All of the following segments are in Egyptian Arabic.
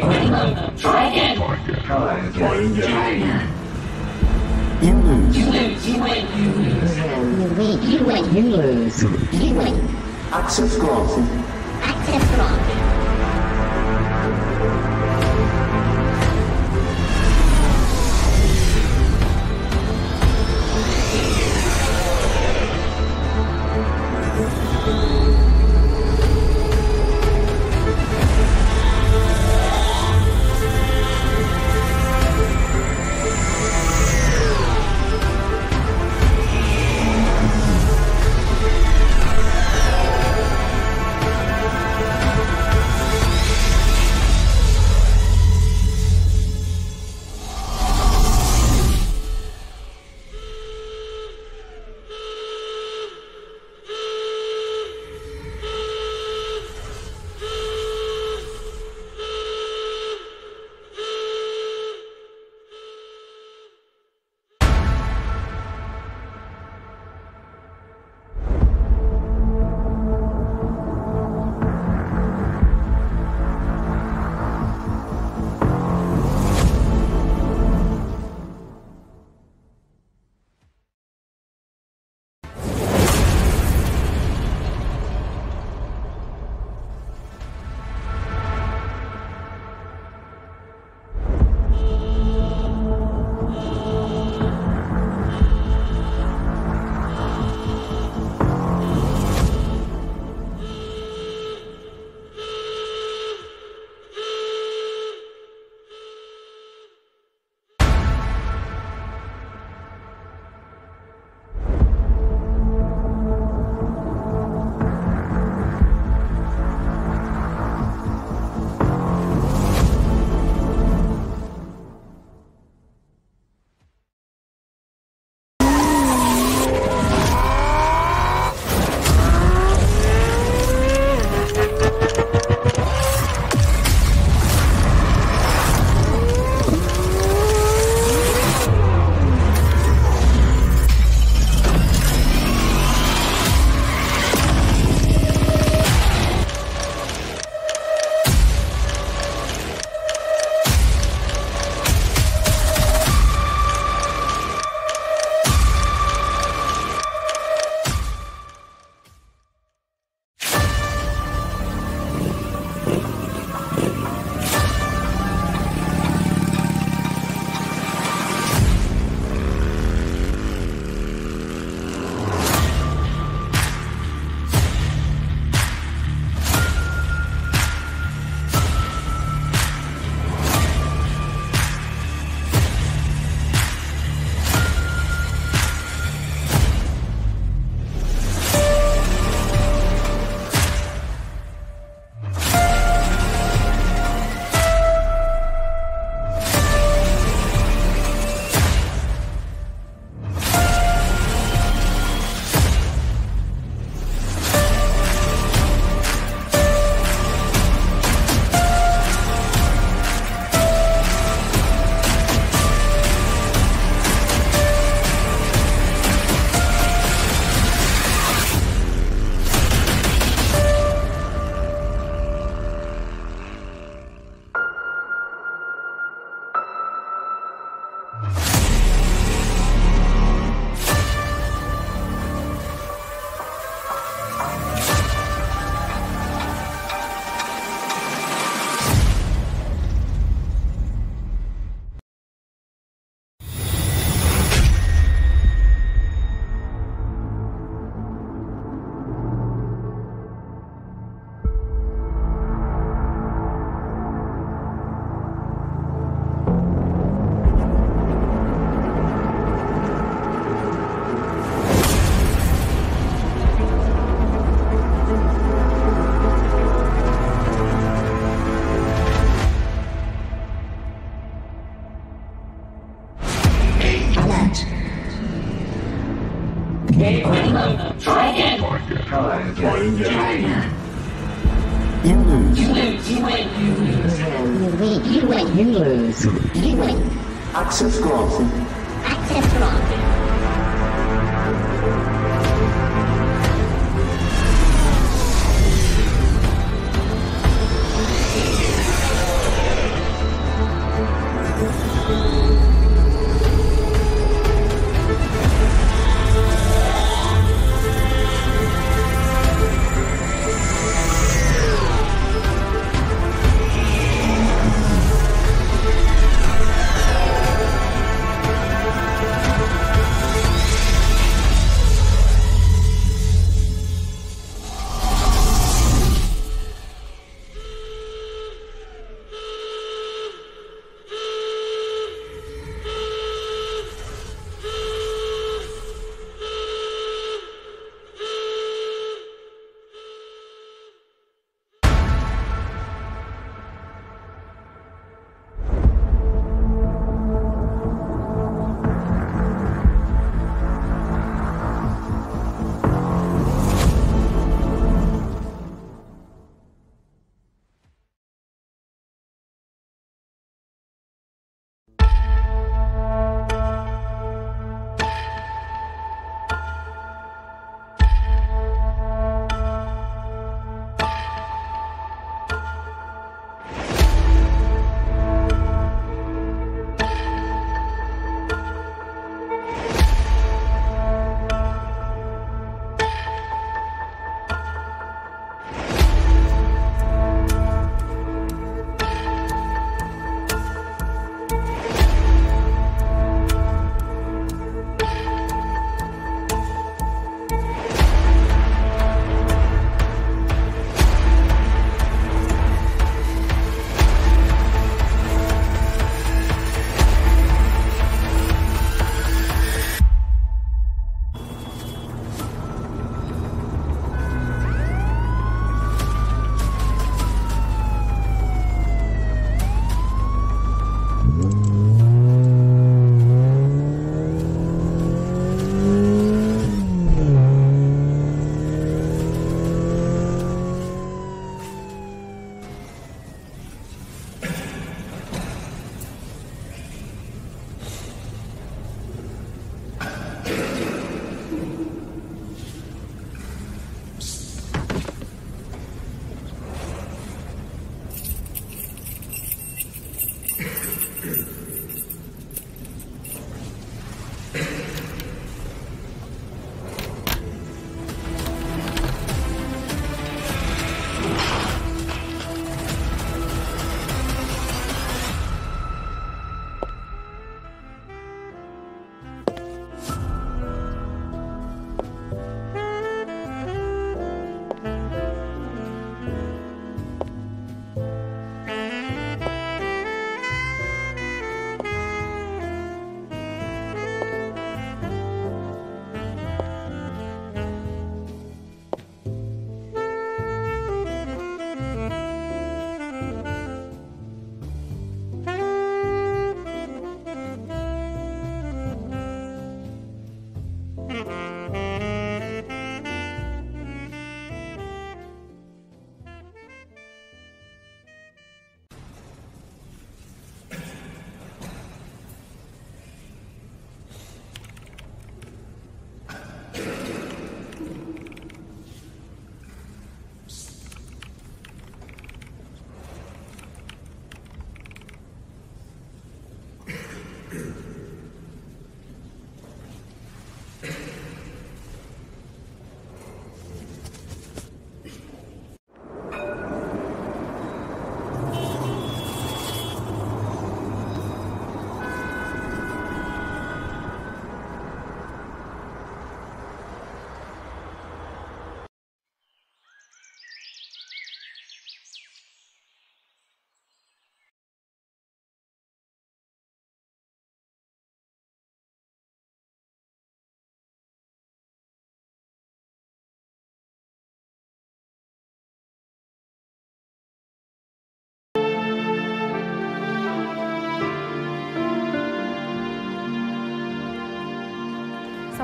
game over. Try again. Try again. You lose. You lose. You win. You lose. You win. You win. You lose. You win. Access granted. Access granted. Game over. Try again. Try again. You lose. You lose. You win. You lose. You win. You win. You lose. You win. Access granted. Access granted.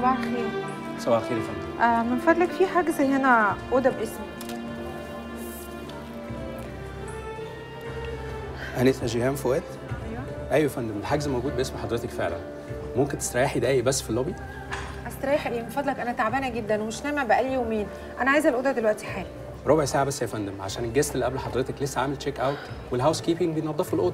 صباح الخير صباح الخير يا فندم آه من فضلك في حجز هنا أوضة باسمي أنسة جيهان فؤاد أيوه أيوة يا فندم الحجز موجود باسم حضرتك فعلا ممكن تستريحي دقايق بس في اللوبي استريح ايه من فضلك أنا تعبانة جدا ومش نايمة بقالي يومين أنا عايزة الأوضة دلوقتي حالا ربع ساعة بس يا فندم عشان الجست اللي قبل حضرتك لسه عامل تشيك أوت والهاوس كيبنج بينضفوا الأوضة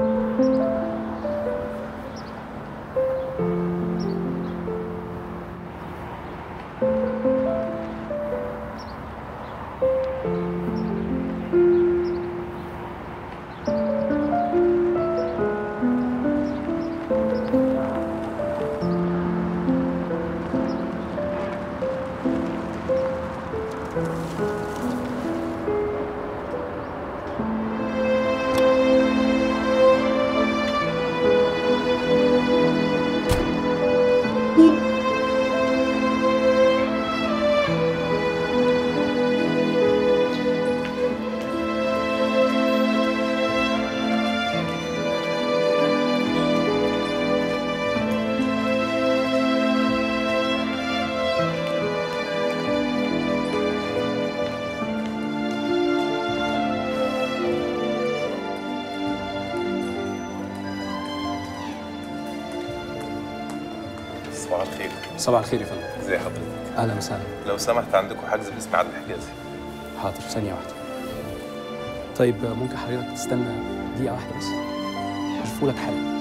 صباح الخير صباح الخير يا فندم ازي حضرتك أهلا وسهلا لو سمحت عندكم حجز باسم عادل حجازي حاضر ثانية واحدة طيب ممكن حضرتك تستنى دقيقة واحدة بس هشوفهولك حالا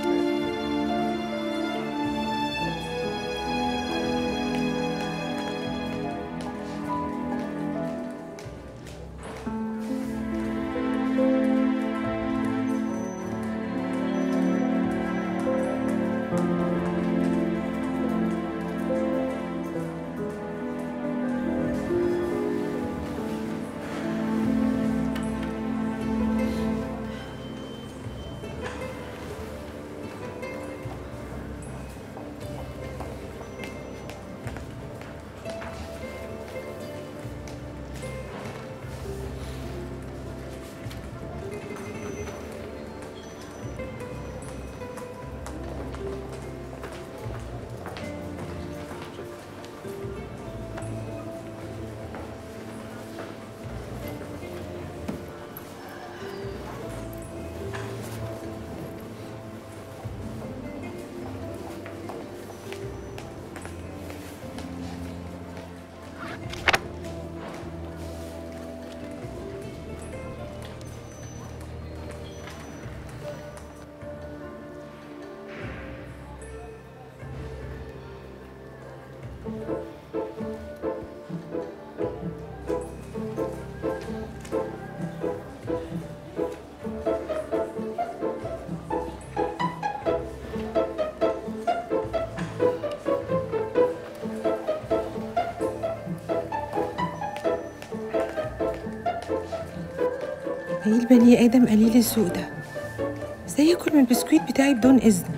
ايه البني آدم قليل الذوق ده ازاي ياكل من البسكويت بتاعي بدون إذن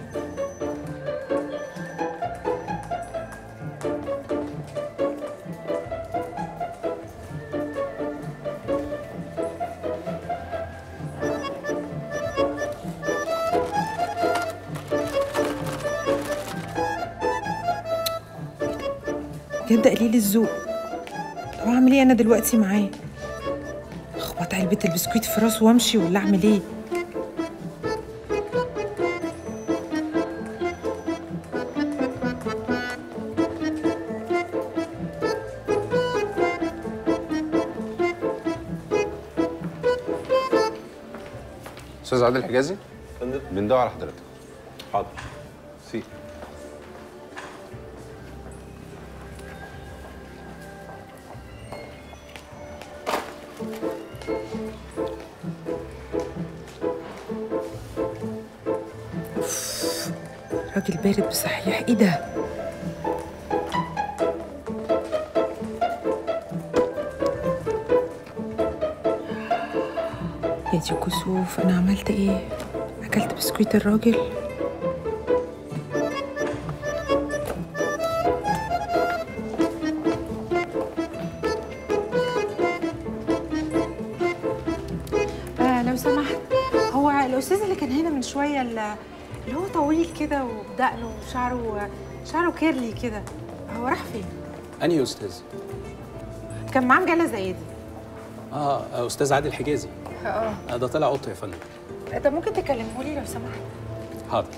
بجد قليل الذوق طب اعمل ايه انا دلوقتي معاه اخبط علبة البسكويت في راسه وامشي ولا اعمل ايه أستاذ عادل حجازي بندور على حضرتك حاضر سي راجل بارد بصحيح ايه ده يا دي كسوف انا عملت ايه اكلت بسكويت الراجل آه لو سمحت هو الاستاذ اللي كان هنا من شويه اللي اللي هو طويل كده وبدقنه وشعره شعره كيرلي كده هو راح فين؟ انهي استاذ كان معاه مجله زي دي اه استاذ عادل حجازي اه آه، ده طلع قط يا فندم انت ممكن تكلمه لي لو سمحت حاضر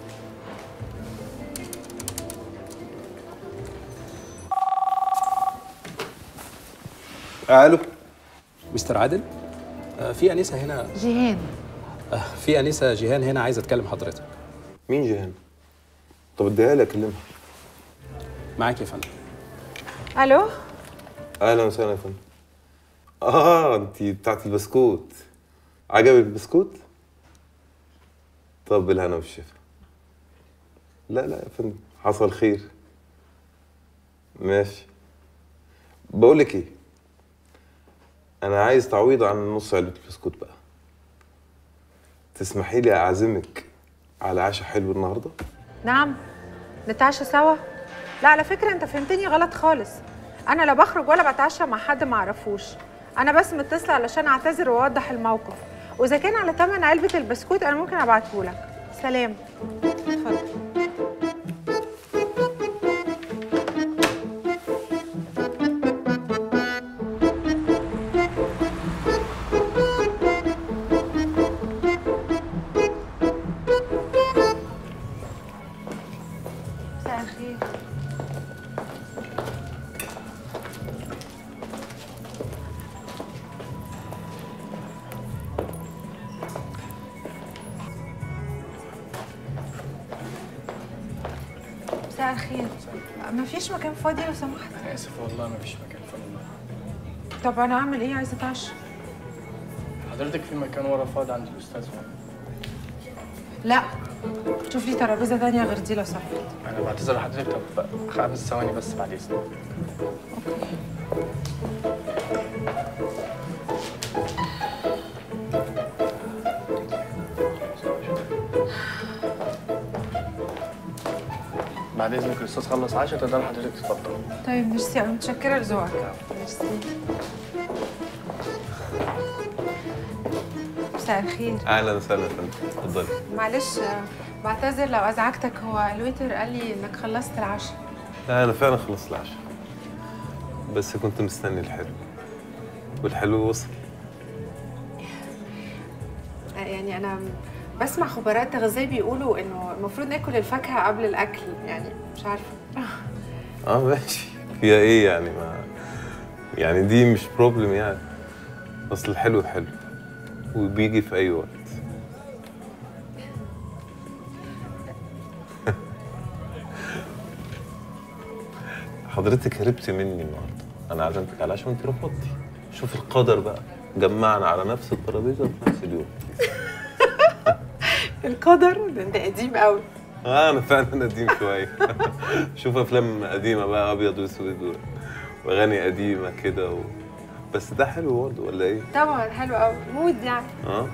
الو مستر عادل آه، في انسه هنا جيهان آه، في انسه جيهان هنا عايزه اتكلم حضرتك مين جيهان؟ طب اديها لي اكلمها معاك يا فندم الو اهلا وسهلا يا فندم اه انت بتاعت البسكوت عجبك البسكوت؟ طب بالهنا والشفا لا لا يا فندم حصل خير ماشي بقول لك ايه انا عايز تعويض عن نص علبه البسكوت بقى تسمحي لي اعزمك على عشاء حلو النهارده نعم نتعشى سوا لا على فكره انت فهمتني غلط خالص انا لا بخرج ولا بتعشى مع حد ما اعرفوش انا بس متصله علشان اعتذر واوضح الموقف واذا كان على ثمن علبه البسكوت انا ممكن ابعته لك سلام اتفضل مساء الخير مساء الخير ما فيش مكان فاضي لو سمحت انا اسف والله ما فيش مكان فاضي طب انا اعمل ايه عايزه اتعشى حضرتك في مكان ورا فاضي عند الاستاذ فاضي لا شوف لي ترابيزه تانية غير دي لو سمحت انا بعتذر لحضرتك طب خمس ثواني بس بعد اذنك بعد اذنك الاستاذ خلص عشاء تقدر حضرتك تتفضل طيب ميرسي انا متشكره لذوقك ميرسي مساء الخير اهلا وسهلا يا فندم اتفضلي معلش آه، بعتذر لو ازعجتك هو الويتر قال لي انك خلصت العشاء لا انا فعلا خلصت العشاء بس كنت مستني الحلو والحلو وصل آه، يعني انا بسمع خبراء التغذيه بيقولوا انه المفروض ناكل الفاكهه قبل الاكل يعني مش عارفه اه ماشي فيها ايه يعني ما يعني دي مش بروبلم يعني اصل الحلو حلو وبيجي في اي وقت حضرتك هربتي مني النهارده انا عزمتك على العشاء وانت رفضتي شوف القدر بقى جمعنا على نفس الترابيزه في نفس اليوم القدر ده انت قديم قوي اه انا فعلا قديم شويه شوف افلام قديمه بقى ابيض واسود و- واغاني قديمه كده و... بس ده حلو برضه ولا ايه؟ طبعا حلو قوي مود يعني اه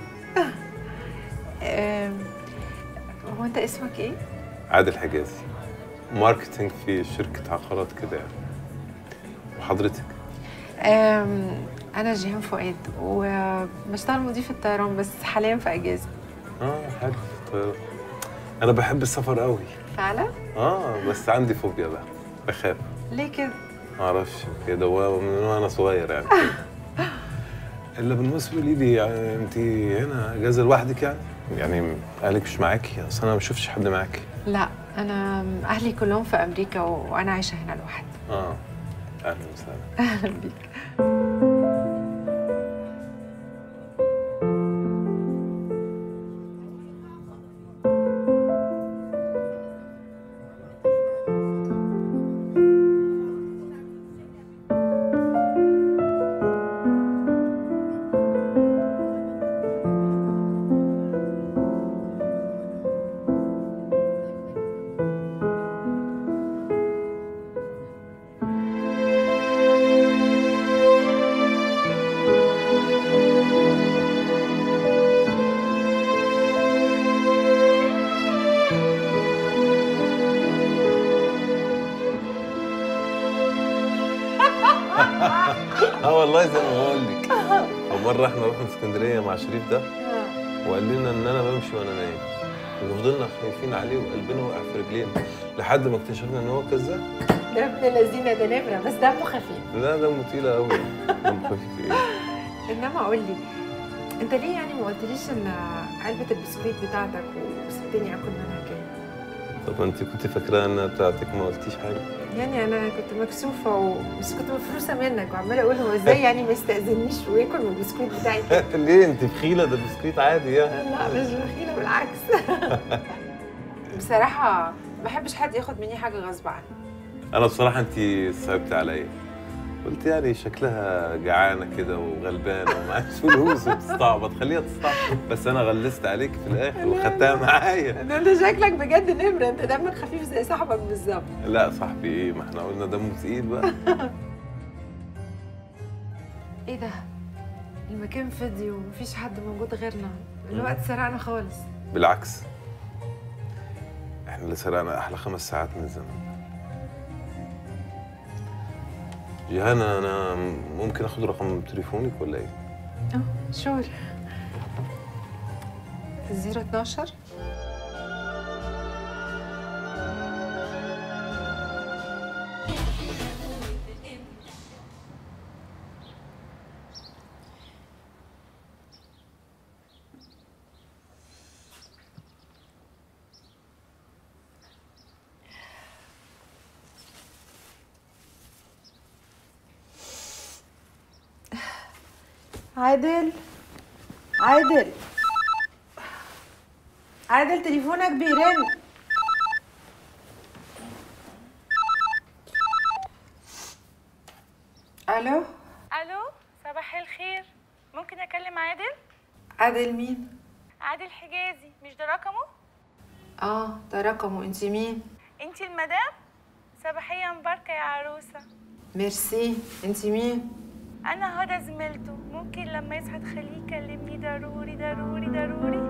آم، هو انت اسمك ايه عادل حجازي ماركتينج في شركه عقارات كده يعني وحضرتك آم، انا جيهان فؤاد وبشتغل مضيفة طيران بس حاليا في اجازه اه حلو طيب انا بحب السفر قوي فعلا اه بس عندي فوبيا بقى بخاف ليه كده ما اعرفش كده و- من وانا صغير يعني الا بالنسبه لي دي يعني انت هنا اجازه لوحدك يعني يعني اهلك مش معاكي اصل انا ما شفتش حد معاكي لا انا اهلي كلهم في امريكا وانا عايشه هنا لوحدي اه اهلا وسهلا اهلا بيك اه والله زي ما بقول لك ومره احنا رحنا اسكندريه مع شريف ده وقال لنا ان انا بمشي وانا نايم وفضلنا خايفين عليه وقلبنا وقع في رجلينا لحد ما اكتشفنا ان هو كذاب ده ابن لذينه ده نمره بس دمه خفيف لا دمه تقيل قوي دمه خفيف ايه انما قول لي انت ليه يعني ما قلتليش ان علبه البسكويت بتاعتك وسبتني اكل منها كده طب انت كنت فاكره انها بتاعتك ما قلتيش حاجه يعني انا كنت مكسوفه و... بس كنت مفروسه منك وعماله اقول هو ازاي يعني ما يستاذنيش وياكل من البسكويت بتاعي كده ليه انت بخيله ده بسكويت عادي يعني لا مش بخيله بالعكس بصراحه ما بحبش حد ياخد مني حاجه غصب عني انا بصراحه انت صعبت عليا قلت يعني شكلها جعانه كده وغلبانه ومعاش فلوس وبتستعبط خليها تستعبط بس انا غلست عليك في الاخر وخدتها معايا ده انت شكلك بجد نمره انت دمك خفيف زي صاحبك بالظبط لا صاحبي ايه ما احنا قلنا دمه تقيل بقى ايه ده المكان فاضي ومفيش حد موجود غيرنا الوقت سرقنا خالص بالعكس احنا اللي سرقنا احلى خمس ساعات من الزمن جيهانا انا ممكن اخد رقم تليفونك ولا ايه؟ اه شور 012 عادل عادل عادل تليفونك بيرن الو الو صباح الخير ممكن اكلم عادل عادل مين عادل حجازي مش ده رقمه اه ده رقمه انت مين انتي المدام صباحيه مباركه يا عروسه ميرسي انت مين انا هدى زميلته ممكن لما يصحى تخليه يكلمني ضروري ضروري ضروري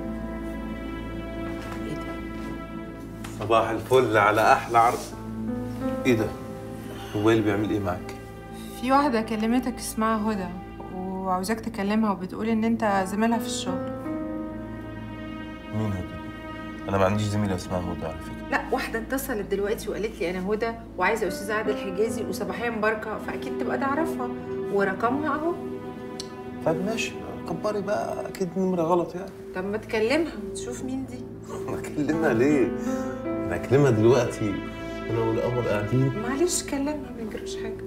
ايه ده صباح الفل على احلى عرض ايه ده؟ هو اللي بيعمل ايه معاك؟ في واحدة كلمتك اسمها هدى وعاوزاك تكلمها وبتقول ان انت زميلها في الشغل مين هدى؟ انا ما عنديش زميله اسمها هدى على فكره لا واحدة اتصلت دلوقتي وقالت لي انا هدى وعايزة استاذ عادل حجازي وصباحية مباركة فاكيد تبقى تعرفها ورقمها اهو طب ماشي كبري بقى اكيد نمره غلط يعني طب ما تكلمها تشوف مين دي اكلمها ليه؟ انا اكلمها دلوقتي انا والقمر قاعدين معلش كلمها ما يجراش حاجة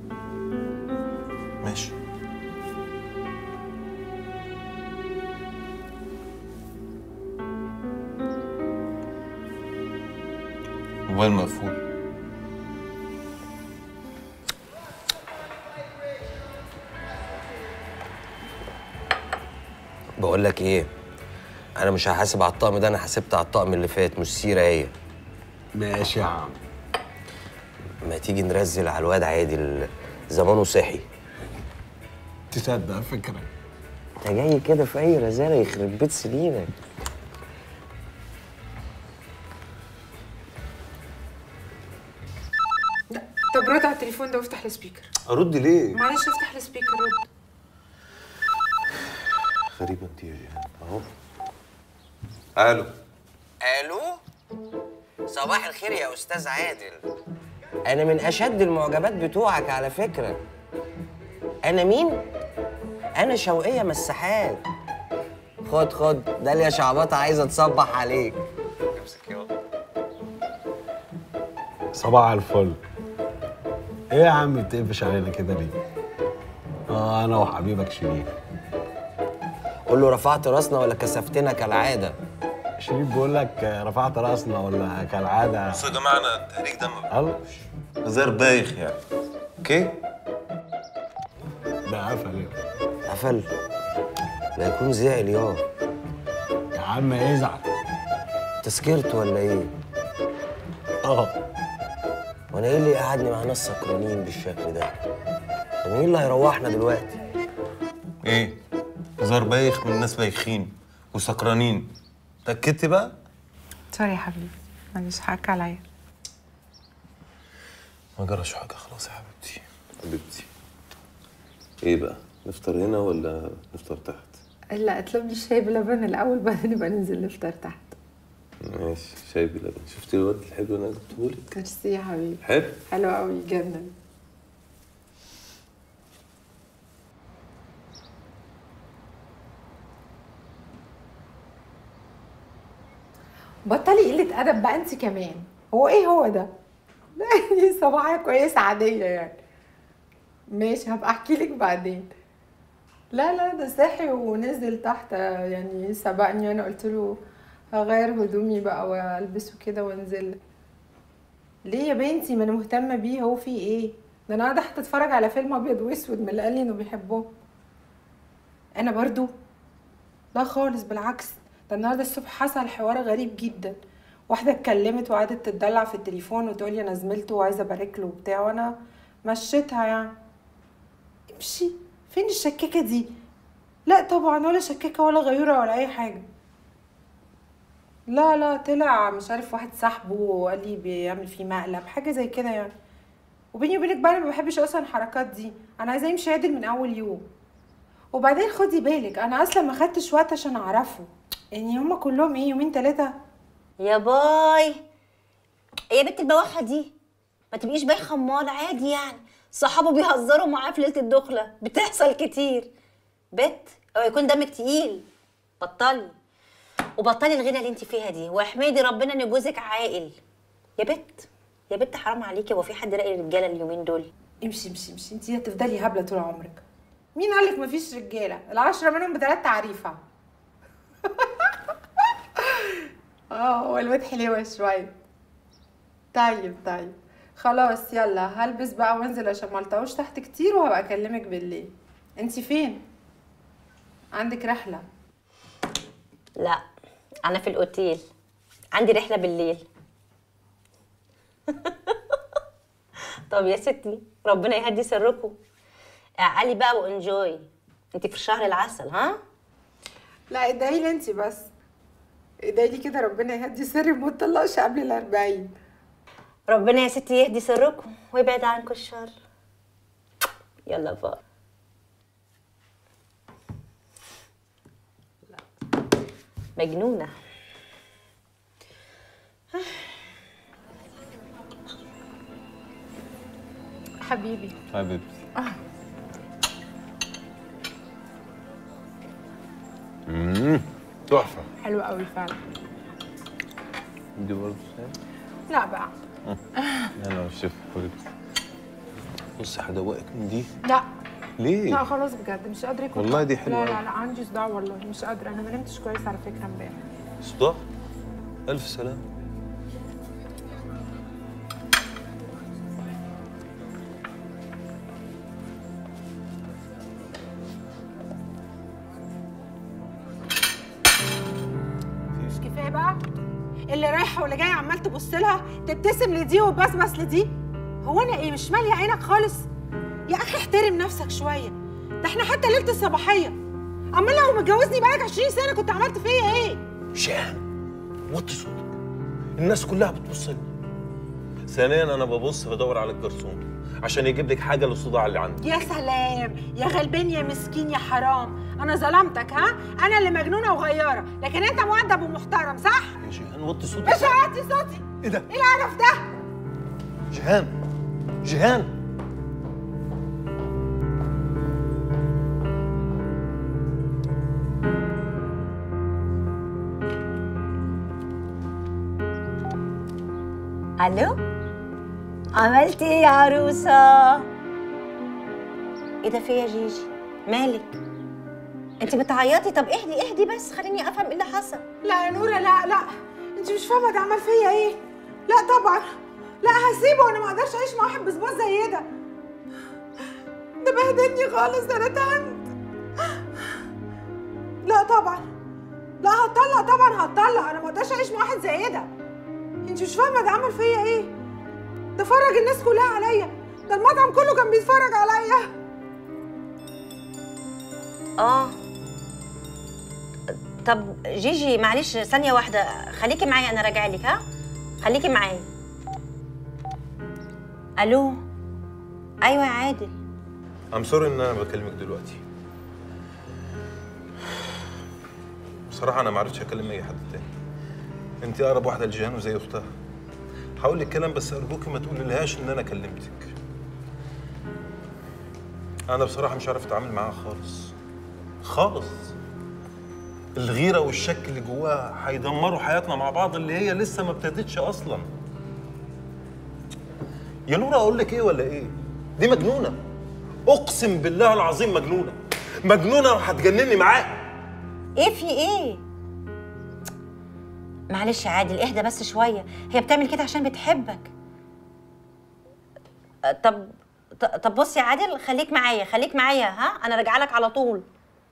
ماشي موبايل مقفول بقول لك ايه انا مش هحاسب على الطقم ده انا حاسبت على الطقم اللي فات مش سيره هي ماشي يا عم ما تيجي نرزل على الواد عادل زمانه صحي تصدق فكرة انت جاي كده في اي رزاله يخرب بيت سنينك لا طب رد على التليفون ده وافتح السبيكر ارد ليه؟ معلش افتح السبيكر رد غريبه انت يا جيهان اهو الو الو صباح الخير يا استاذ عادل انا من اشد المعجبات بتوعك على فكره انا مين انا شوقيه مساحات خد خد داليا شعبطه عايزه تصبح عليك صباح الفل ايه يا عم بتقفش علينا كده ليه؟ اه انا وحبيبك شريف قول له رفعت راسنا ولا كسفتنا كالعاده شريف بيقول لك آه، رفعت راسنا ولا كالعاده بصوا يا جماعه انا تهريج دم الله غزار بايخ يعني اوكي ده قفل إيه؟ قفل لا يكون زعل يا يا عم ازعل تسكرت ولا ايه اه وانا ايه اللي قعدني مع ناس سكرانين بالشكل ده طب مين اللي هيروحنا دلوقتي ايه غزار بايخ من ناس بايخين وسكرانين تاكدتي بقى سوري يا حبيبي معلش حقك عليا ما جراش حاجه خلاص يا حبيبتي حبيبتي ايه بقى نفطر هنا ولا نفطر تحت لا اطلب لي الشاي بلبن الاول بعدين نبقى ننزل نفطر تحت ماشي شاي بلبن شفتي الواد الحلو اللي انا جبته لك ميرسي يا حبيبي حلو حلو قوي جدا بطلي قلة أدب بقى أنت كمان هو إيه هو ده؟ لا دي صباحية كويسة عادية يعني ماشي هبقى أحكي لك بعدين لا لا ده صحي ونزل تحت يعني سبقني أنا قلت له هغير هدومي بقى والبسه كده وانزل ليه يا بنتي ما انا مهتمه بيه هو في ايه ده انا قاعده حتى اتفرج على فيلم ابيض واسود من اللي قال لي انه بيحبه انا برضو لا خالص بالعكس ده النهارده الصبح حصل حوار غريب جدا واحده اتكلمت وقعدت تدلع في التليفون وتقول لي انا زميلته وعايزه ابارك له وبتاع وانا مشيتها يعني امشي فين الشكاكه دي لا طبعا ولا شكاكه ولا غيوره ولا اي حاجه لا لا طلع مش عارف واحد صاحبه وقال لي بيعمل فيه مقلب حاجه زي كده يعني وبيني وبينك بقى انا ما بحبش اصلا الحركات دي انا عايزاه يمشي عادل من اول يوم وبعدين خدي بالك انا اصلا ما خدتش وقت عشان اعرفه يعني هما كلهم ايه يومين ثلاثه يا باي ايه يا بنت البواحه دي ما تبقيش باي خمار عادي يعني صحابه بيهزروا معاه في ليله الدخله بتحصل كتير بت او يكون دمك تقيل بطلي وبطلي الغنى اللي انت فيها دي واحمدي ربنا ان جوزك عاقل يا بت يا بت حرام عليكي هو في حد راقي الرجاله اليومين دول امشي امشي امشي انت هتفضلي هبله طول عمرك مين قالك مفيش رجاله العشرة منهم بثلاث تعريفة اه هو الواد حلوة شوية طيب طيب خلاص يلا هلبس بقى وانزل عشان ملطقوش تحت كتير وهبقى اكلمك بالليل انت فين عندك رحلة لا انا في الاوتيل عندي رحله بالليل طب يا ستي ربنا يهدي سركم اعقلي بقى وانجوي انت في شهر العسل ها لا ادعي لي انت بس ادعي لي كده ربنا يهدي سري وما تطلقش قبل الأربعين ربنا يا ستي يهدي سركم ويبعد عنكم الشر يلا بقى مجنونه حبيبي حبيبتي امم تحفه حلو قوي فعلا دي برضه شاي لا بقى انا الشيف حبيبتي بصي هدوقك من دي لا ليه؟ لا خلاص بجد مش قادره اكل والله دي حلوة لا لا أوي. لا عندي صداع والله مش قادره انا ما نمتش كويس على فكره امبارح صداع الف سلام مش كفايه بقى اللي رايحه واللي جايه عمال تبص لها تبتسم لدي وتبصبص لدي هو انا ايه مش ماليه عينك خالص يا اخي احترم نفسك شويه ده احنا حتى ليله الصباحيه امال لو متجوزني بقالك 20 سنه كنت عملت فيا ايه شام وطي صوتك الناس كلها بتبص لي ثانيا انا ببص بدور على الجرسون عشان يجيب لك حاجه للصداع اللي عندي يا سلام يا غلبان يا مسكين يا حرام انا ظلمتك ها انا اللي مجنونه وغياره لكن انت مؤدب ومحترم صح يا جيهان وطي صوتك مش هعدي صوتي ايه ده ايه القرف ده جيهان جيهان الو عملتي ايه يا عروسه ايه ده في إيه يا جيجي مالك انت بتعيطي طب اهدي اهدي بس خليني افهم ايه اللي حصل لا يا نوره لا لا انت مش فاهمه ده عمل فيا ايه لا طبعا لا هسيبه انا ما اقدرش اعيش مع واحد بسبوس زي ده ده بهدلني خالص ده انا تهنت لا طبعا لا هتطلق طبعا هتطلق انا ما اقدرش اعيش مع واحد زي ده انت مش فاهمه ده عمل فيا ايه ده فرج الناس كلها عليا ده المطعم كله كان بيتفرج عليا اه طب جيجي معلش ثانيه واحده خليكي معايا انا راجعه لك ها خليكي معايا الو ايوه يا عادل ام سوري ان انا بكلمك دلوقتي بصراحه انا ما عرفتش اكلم اي حد تاني انت اقرب واحده لجيهان وزي اختها هقول لك كلام بس ارجوكي ما تقولي لهاش ان انا كلمتك انا بصراحه مش عارف اتعامل معاها خالص خالص الغيره والشك اللي جواها هيدمروا حياتنا مع بعض اللي هي لسه ما ابتدتش اصلا يا نورا اقول لك ايه ولا ايه دي مجنونه اقسم بالله العظيم مجنونه مجنونه وهتجنني معاها ايه في ايه معلش يا عادل اهدى بس شويه هي بتعمل كده عشان بتحبك أه، طب ط- طب بص يا عادل خليك معايا خليك معايا ها انا راجعه لك على طول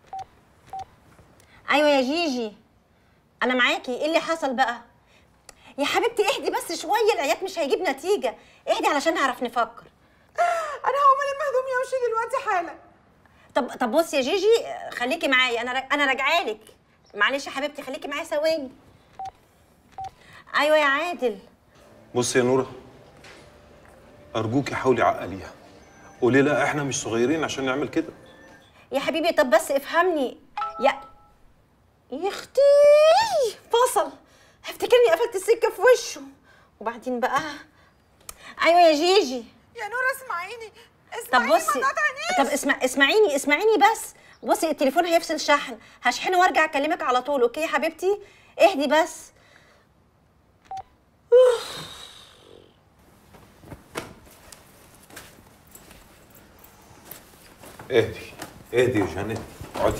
ايوه يا جيجي انا معاكي ايه اللي حصل بقى يا حبيبتي اهدي بس شويه العياط مش هيجيب نتيجه اهدي علشان نعرف نفكر انا هقوم الم هدومي وامشي دلوقتي حالا طب طب بص يا جيجي آه، خليكي معايا انا را- انا راجعه لك معلش يا حبيبتي خليكي معايا ثواني ايوه يا عادل بصي يا نورة أرجوكي حاولي عقليها قولي لا إحنا مش صغيرين عشان نعمل كده يا حبيبي طب بس افهمني يا يا اختي فصل هفتكرني قفلت السكه في وشه وبعدين بقى ايوه يا جيجي يا نورة اسمعيني طب اسمعيني بصي ما تقاطعنيش. طب اسمع اسمعيني اسمعيني بس بصي التليفون هيفصل شحن هشحنه وارجع اكلمك على طول اوكي يا حبيبتي اهدي بس اهدي اهدي يا جهان اقعدي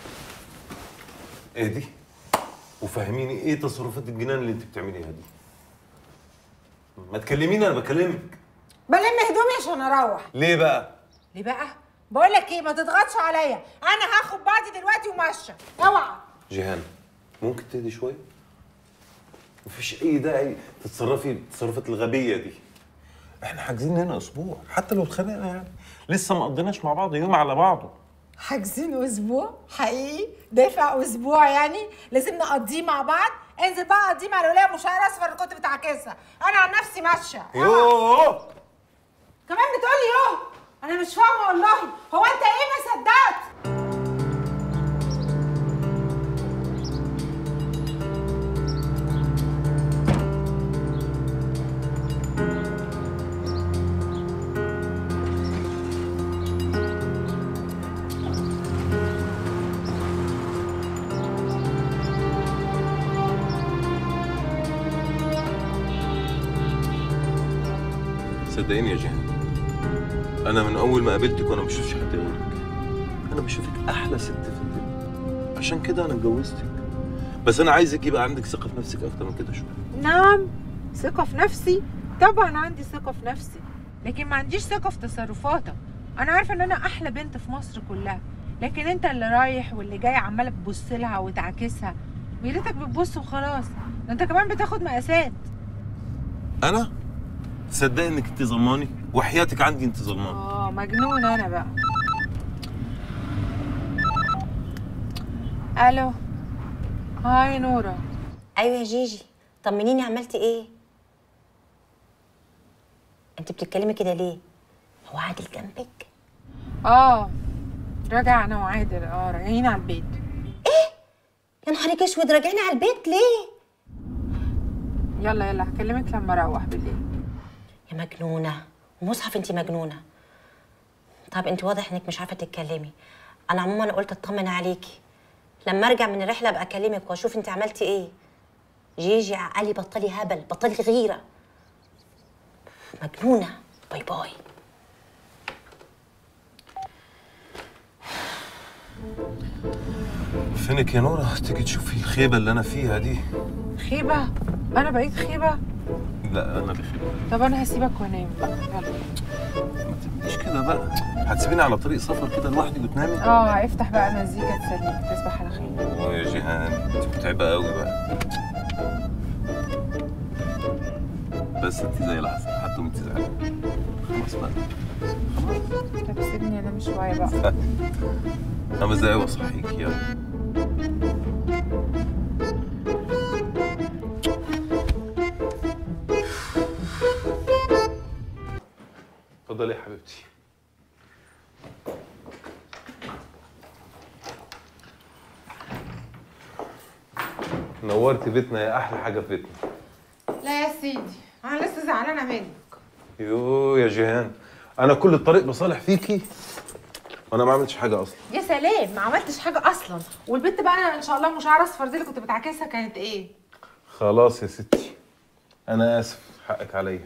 اهدي وفهميني ايه تصرفات الجنان اللي انت بتعمليها دي ما تكلميني انا بكلمك بلم هدومي عشان اروح ليه بقى ليه بقى بقول لك ايه ما تضغطش عليا انا هاخد بعضي دلوقتي وماشيه اوعى جيهان ممكن تهدي شويه مفيش اي داعي تتصرفي التصرفات الغبيه دي احنا حاجزين هنا اسبوع حتى لو اتخانقنا يعني لسه ما قضيناش مع بعض يوم على بعضه حاجزين اسبوع حقيقي دافع اسبوع يعني لازم نقضيه مع بعض انزل بقى قضيه مع الولايه مشاهير اصفر اللي كنت بتعاكسها انا عن نفسي ماشيه يوه كمان بتقولي يوه انا مش فاهمه والله هو انت ايه ما صدقت صدقيني يا جيهان انا من اول ما قابلتك وانا ما بشوفش حد غيرك انا بشوفك احلى ست في الدنيا عشان كده انا اتجوزتك بس انا عايزك يبقى عندك ثقه في نفسك اكتر من كده شويه نعم ثقة في نفسي طبعا عندي ثقة في نفسي لكن ما عنديش ثقة في تصرفاتك أنا عارفة إن أنا أحلى بنت في مصر كلها لكن أنت اللي رايح واللي جاي عمالة بتبص لها وتعاكسها ويا ريتك بتبص وخلاص ده أنت كمان بتاخد مقاسات انا تصدقي انك انت ظلماني وحياتك عندي انت ظلماني آه مجنون أنا بقى ألو هاي نورة ايوه يا جيجي طمنيني عملتي ايه انت بتتكلمي كده ليه هو عادل جنبك آه راجع أنا وعادل آه راجعين على البيت يا نهارك اسود راجعين على البيت ليه يلا يلا هكلمك لما أروح بالليل يا مجنونه مصحف انت مجنونه طب انت واضح انك مش عارفه تتكلمي انا عموما قلت اطمن عليكي لما ارجع من الرحله ابقى اكلمك واشوف انت عملتي ايه جيجي عقلي بطلي هبل بطلي غيره مجنونه باي باي فينك يا نورة تيجي تشوفي الخيبة اللي أنا فيها دي خيبة أنا بقيت خيبة لا أنا اللي خيبة طب أنا هسيبك وأنام يلا مش كده بقى هتسيبيني على طريق سفر كده لوحدي وتنامي اه افتح بقى مزيكا تسليك تصبح على خير أوه يا جيهان انت متعبة قوي بقى بس انت زي العسل حتى وانت زعلانة خلاص بقى طب سيبني انام شويه بقى خمس دقايق واصحيك يلا اتفضلي يا حبيبتي نورتي بيتنا يا احلى حاجه في بيتنا لا يا سيدي انا لسه زعلانه منك يو يا جيهان انا كل الطريق بصالح فيكي وانا ما عملتش حاجه اصلا يا سلام ما عملتش حاجه اصلا والبنت بقى ان شاء الله مش عارفه اصفر دي اللي كنت بتعكسها كانت ايه خلاص يا ستي انا اسف حقك عليا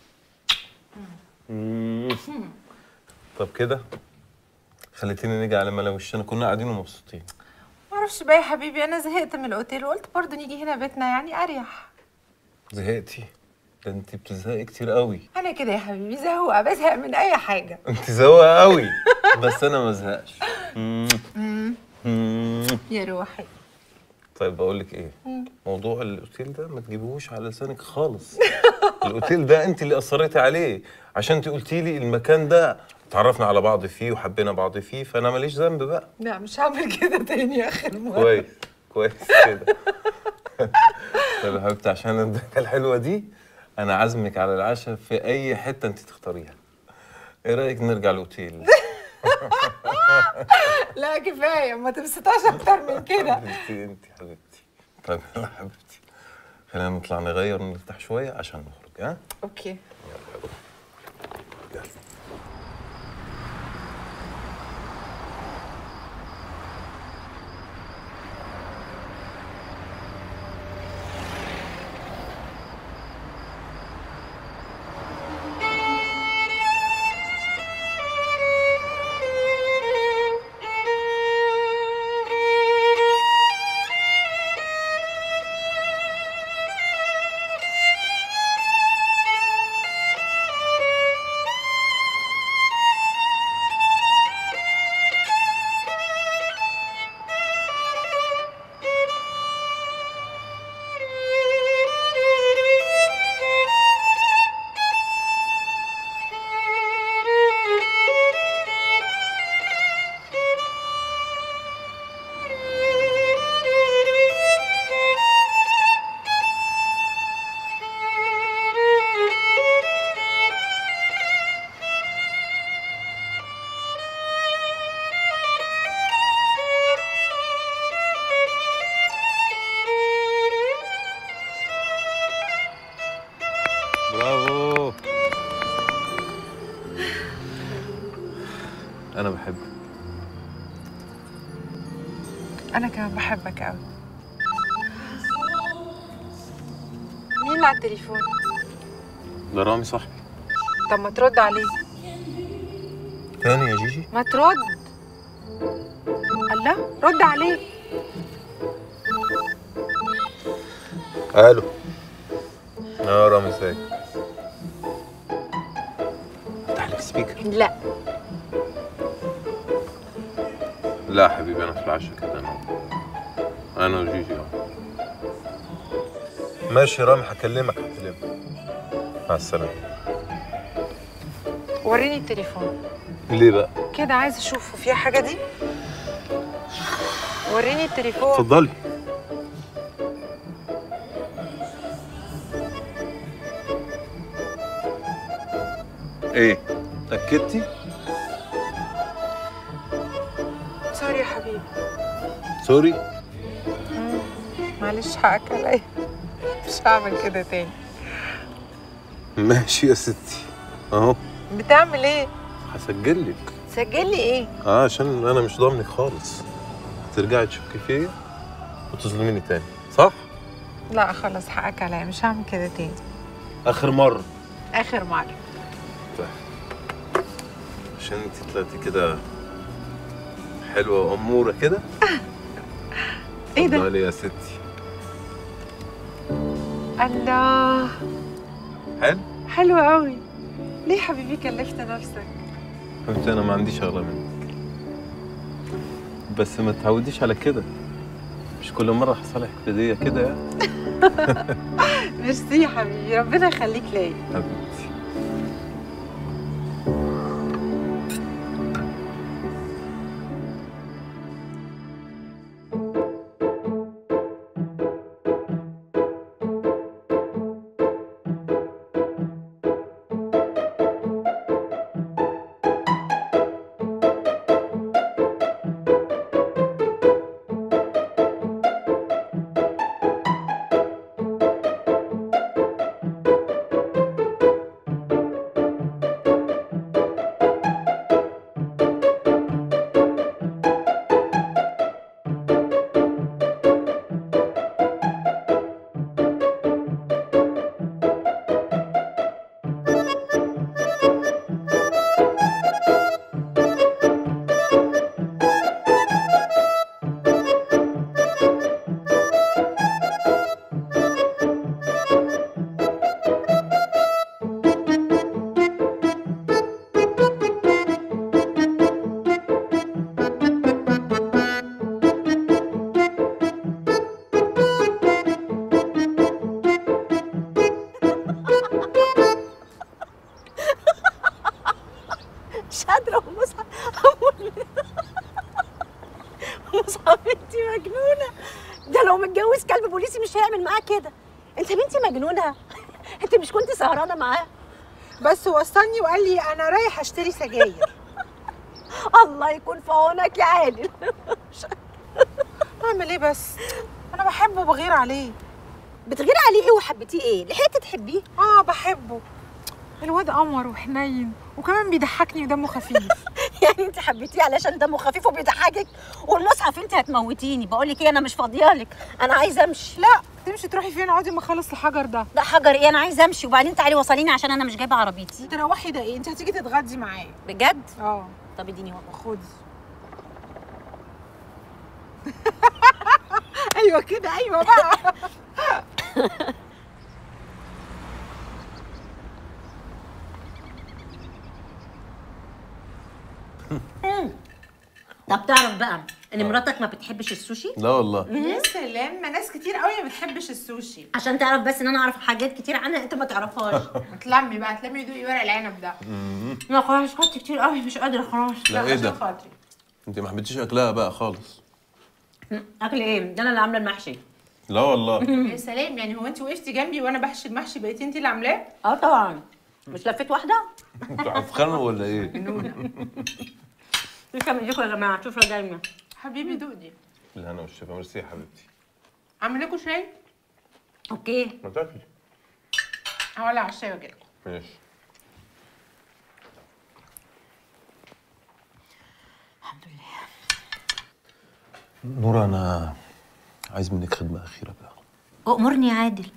مم. طب كده خليتيني نيجي على ملا وشنا كنا قاعدين ومبسوطين معرفش بقى يا حبيبي انا زهقت من الاوتيل وقلت برضه نيجي هنا بيتنا يعني اريح زهقتي ده انت بتزهقي كتير قوي انا كده يا حبيبي زهوقه بزهق من اي حاجه انت زوقه قوي بس انا ما ازهقش مم. مم. مم. يا روحي طيب بقول لك ايه مم. موضوع الاوتيل ده ما تجيبوش على لسانك خالص الاوتيل ده انت اللي اصريتي عليه عشان انت قلتي لي المكان ده تعرفنا على بعض فيه وحبينا بعض فيه فانا ماليش ذنب بقى لا مش هعمل كده تاني يا اخر مره كويس كويس كده طيب يا حبيبتي عشان الضحكه الحلوه دي انا عازمك على العشاء في اي حته انت تختاريها ايه رايك نرجع الاوتيل لا كفايه ما تبسطهاش اكتر من كده حبيبتي انت حبيبتي طيب يلا حبيبتي خلينا نطلع نغير ونرتاح شويه عشان نخرج ها اوكي برافو انا بحبك انا كمان بحبك قوي مين اللي على التليفون ده رامي صاحبي طب ما ترد عليه تاني يا جيجي ما ترد الله رد عليه الو اه رامي ازيك افتح لك سبيكر لا لا يا حبيبي انا في العشاء كده انا انا وجيجي اه ماشي رامي هكلمك هكلمك مع السلامه وريني التليفون ليه بقى كده عايز اشوفه فيها حاجه دي وريني التليفون اتفضلي ايه اتاكدتي سوري يا حبيبي سوري مم. معلش حقك عليا مش هعمل كده تاني ماشي يا ستي اهو بتعمل ايه هسجل لك سجل لي ايه اه عشان انا مش ضامنك خالص هترجعي تشكي فيا وتظلميني تاني صح لا خلاص حقك عليا مش هعمل كده تاني اخر مره اخر مره طيب عشان انت طلعتي كده حلوه واموره كده ايه ده اتفضلي يا ستي الله حلو حلو قوي ليه حبيبي كلفت نفسك حبيبتي انا ما عنديش اغلى منك بس ما تعوديش على كده مش كل مره هصالحك هديه كده يعني ميرسي يا حبيبي ربنا يخليك ليا حبيبتي انت مجنونه انت مش كنت سهرانه معاه بس وصلني وقال لي انا رايح اشتري سجاير الله يكون في عونك يا عادل اعمل ايه بس انا بحبه وبغير عليه بتغيري عليه ايه وحبيتيه ايه لحقتي تحبيه اه بحبه الواد قمر وحنين وكمان بيضحكني ودمه خفيف يعني انت حبيتيه علشان دمه خفيف وبيضحكك والمصحف انت هتموتيني بقول لك ايه انا مش فاضيالك انا عايزه امشي لا تمشي تروحي فين اقعدي ما اخلص الحجر ده لا حجر ايه انا عايزه امشي وبعدين تعالي وصليني عشان انا مش جايبه عربيتي تروحي ده ايه انت هتيجي تتغدي معايا بجد اه طب اديني ورقه خدي ايوه كده ايوه بقى طب تعرف بقى ان مراتك ما بتحبش السوشي لا والله يا سلام ما ناس كتير قوي ما بتحبش السوشي عشان تعرف بس ان انا اعرف حاجات كتير عنها انت ما تعرفهاش تلمي بقى تلمي دوقي ورق العنب ده لا خلاص خدت كتير قوي مش قادره خلاص لا ايه عشان ده خاطري انت ما حبيتيش اكلها بقى خالص اكل ايه ده انا اللي عامله المحشي لا والله يا سلام يعني هو انت وقفتي جنبي وانا بحشي المحشي بقيتي انت اللي عاملاه اه طبعا مش لفيت واحده انتوا هتتخانقوا ولا ايه تسلم ايديكم يا جماعه شوفوا دايما حبيبي دوقني الهنا والشفا ميرسي يا حبيبتي اعمل لكم شاي اوكي ما تاكلي هولع على الشاي واجي لكم ماشي الحمد لله نورا انا عايز منك خدمه اخيره بقى امرني يا عادل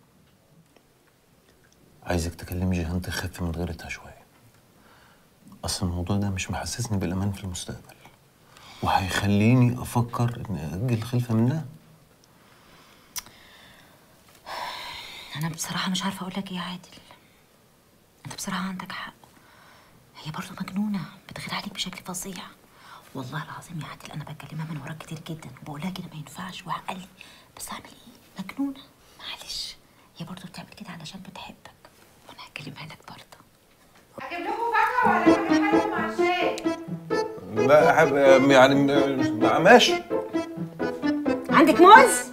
عايزك تكلمي جيهان تخف من غيرتها شويه اصل الموضوع ده مش محسسني بالامان في المستقبل وهيخليني افكر اني اجل الخلفه منها انا بصراحه مش عارفه اقول لك ايه يا عادل انت بصراحه عندك حق هي برضه مجنونه بتغير عليك بشكل فظيع والله العظيم يا عادل انا بكلمها من وراك كتير جدا وبقول لها كده ما ينفعش وعقلي بس اعمل ايه مجنونه معلش هي برضه بتعمل كده علشان بتحبك وانا هكلمها لك برضه اجيب لكم فاكهه ولا اجيب لكم مع الشاي لا حب... يعني م- ماشي عندك موز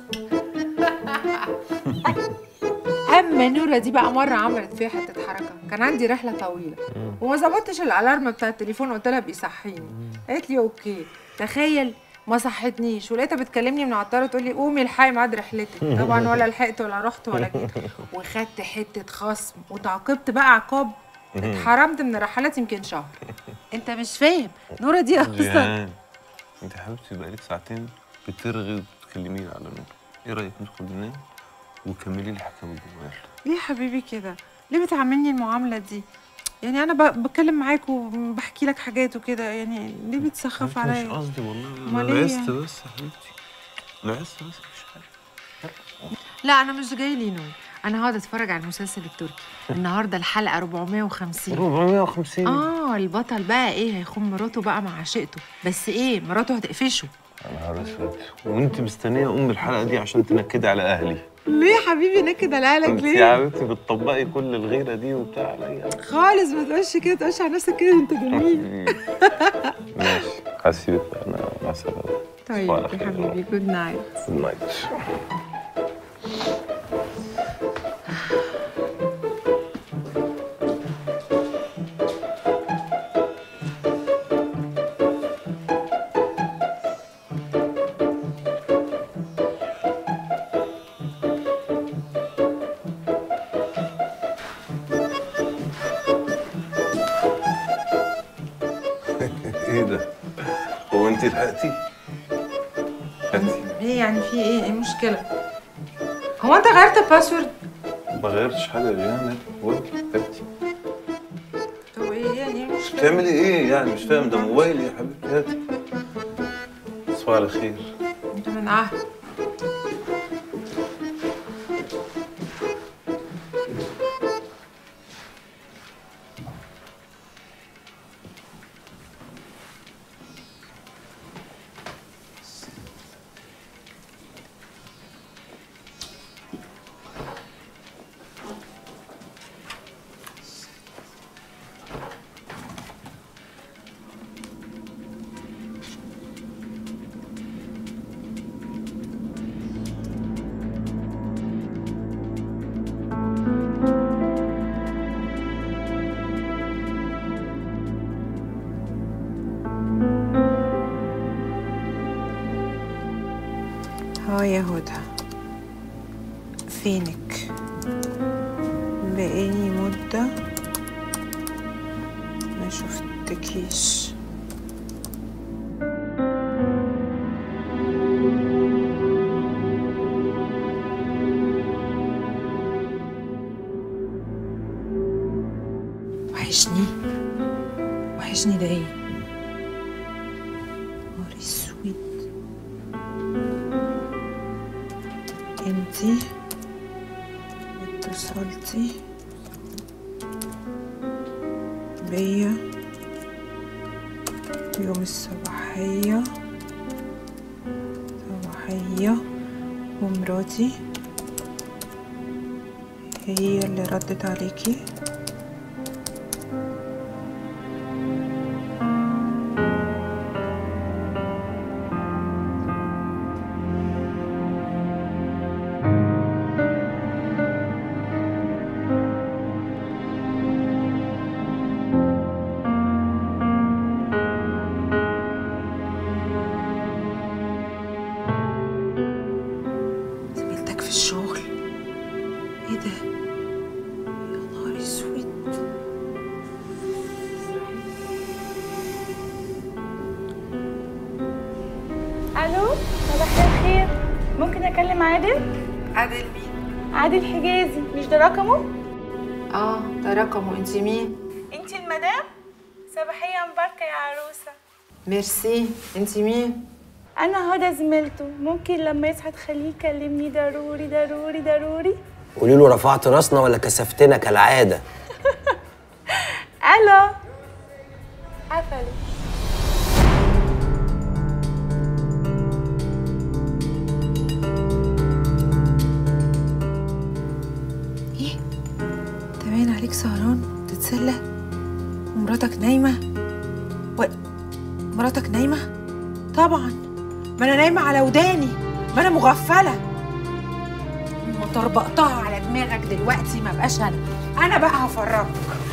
اما نورة دي بقى مره عملت فيها حته حركه كان عندي رحله طويله وما ظبطتش الالارم بتاع التليفون قلت لها بيصحيني قالت لي اوكي تخيل ما صحتنيش ولقيتها بتكلمني من على الطياره تقول لي قومي الحقي ميعاد رحلتك طبعا ولا لحقت ولا رحت ولا جيت وخدت حته خصم وتعاقبت بقى عقاب اتحرمت من الرحلات يمكن شهر انت مش فاهم نورة دي اصلا جيهان انت حبيبتي بقالك ساعتين بترغي وبتكلميني على نور ايه رايك ندخل ننام وكملي لي حكايه من جواك ليه يا حبيبي كده ليه بتعاملني المعامله دي يعني انا ب- بتكلم معاك وبحكي لك حاجات وكده يعني ليه بتسخف مش عليا قصدي والله أمال انا إيه لعست يعني؟ بس يا حبيبتي لعست بس مفيش حاجه لا انا مش جاي لي نوم انا هقعد اتفرج على المسلسل التركي النهارده الحلقه 450 450 اه البطل بقى ايه هيخون مراته بقى مع عشيقته بس ايه مراته هتقفشه يا نهار اسود وانت مستنيه ام الحلقه دي عشان تنكدي على اهلي ليه يا حبيبي نكد على اهلك انت يا ليه حبيبتي بتطبقي كل الغيره دي وبتاع عليا خالص ما تقولش كده تقولش على نفسك كده انت جميل ماشي هسيبك بقى انا مع السلامه طيب صباح يا الخير. حبيبي جود نايت جود نايت ايه ده؟ هو انت لحقتي؟ هاتي ايه يعني في ايه ايه المشكله هو انت غيرت الباسورد ما غيرتش حاجه يا جيهان هاتي هاتي طب ايه يعني ايه المشكله بتعملي ايه يعني مش فاهم ده موبايلي يا حبيبتي هاتي تصبحي على خير انت من عهد اه يا هدى فينك بقالي مدة ما شفتكيش وحشني وحشني ده ايه نهار اسود انتي اتصلتي بيا يوم الصباحية صباحية ومراتي هي اللي ردت عليكي زميلتك في الشغل ايه ده يا نهار اسود الو صباح الخير ممكن اكلم عادل عادل مين عادل حجازي مش ده رقمه اه ده رقمه انت مين انت المدام صباحيه مباركه يا عروسه ميرسي انت مين انا هدى زميلته ممكن لما يصحى تخليه يكلمني ضروري ضروري ضروري قولي له رفعت راسنا ولا كسفتنا كالعاده الو قفلت ايه انت باين عليك سهران تتسلى ومراتك نايمه و... مراتك نايمه طبعا ما انا نايمه على وداني ما انا مغفله ما طربقتها على دماغك دلوقتي ما بقاش انا انا بقى هفرجك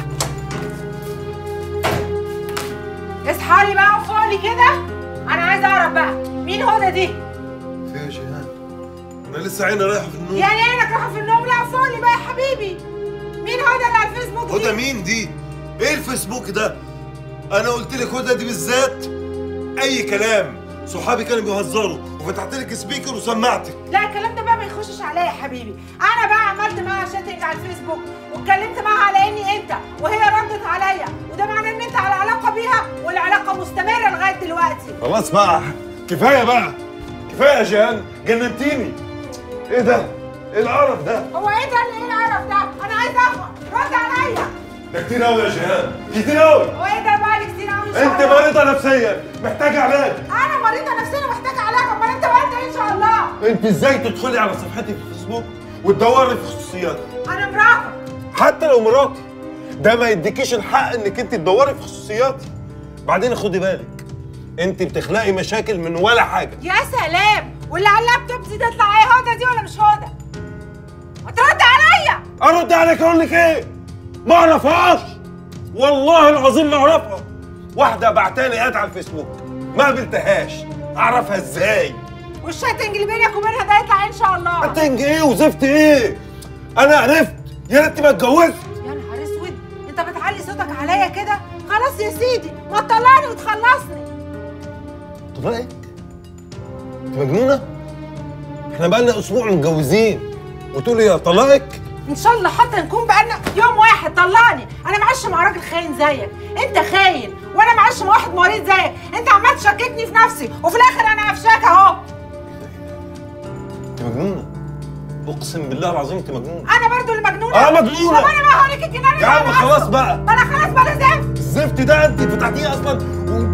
اصحى لي بقى وفوقلي كده انا عايزه اعرف بقى مين هدى دي في يا جيهان انا لسه عيني رايحه في النوم يعني عينك رايحه في النوم لا فوقلي بقى يا حبيبي مين هدى اللي على الفيسبوك دي هدى مين دي؟ ايه الفيسبوك ده؟ انا قلت لك هدى دي بالذات اي كلام صحابي كانوا بيهزروا وفتحت لك سبيكر وسمعتك لا الكلام ده بقى ما يخشش عليا يا حبيبي انا بقى عملت معاها شاتنج على الفيسبوك واتكلمت معاها على اني انت وهي ردت عليا وده معناه ان انت على علاقه بيها والعلاقه مستمره لغايه دلوقتي خلاص بقى كفايه بقى كفايه يا جيهان جننتيني ايه ده؟ ايه القرف ده؟ هو ايه ده اللي ايه القرف ده انا عايزه افهم رد عليا ده كتير قوي يا جيهان كتير قوي هو ايه ده بقى اللي كتير قوي ان شاء انت الله مريضه نفسيا محتاجه علاج انا مريضه نفسيا ومحتاجه علاج امال انت بقى انت إيه ان شاء الله انت ازاي تدخلي على صفحتي في الفيسبوك وتدوري في خصوصياتي انا مراتك حتى لو مراتي ده ما يديكيش الحق انك انت تدوري في خصوصياتي بعدين خدي بالك انت بتخلقي مشاكل من ولا حاجه يا سلام واللي على اللابتوب دي تطلع ايه هدى دي ولا مش هدى ما ترد عليا ارد عليك اقول لك ايه ما اعرفهاش والله العظيم ما اعرفها واحده بعتالي اد على الفيسبوك ما قابلتهاش اعرفها ازاي والشاتنج اللي بينك وبينها ده يطلع ان شاء الله هتنج ايه وزفت ايه انا عرفت يا ريتني ما اتجوزت يا نهار اسود انت بتعلي صوتك عليا كده خلاص يا سيدي ما تطلعني وتخلصني طلقك انت مجنونه احنا بقالنا اسبوع متجوزين وتقولي يا طلقك ان شاء الله حتى نكون بقالنا يوم واحد طلعني انا معاش مع راجل خاين زيك انت خاين وانا معاش مع واحد مريض زيك انت عمال تشككني في نفسي وفي الاخر انا قفشاك اهو انت مجنونه اقسم بالله العظيم انت مجنونه انا برضو اللي مجنونه اه مجنونة. طب انا بقى هقول لك الجنان يا عم خلاص بقى انا خلاص بقى زفت الزفت ده انت فتحتيه اصلا و...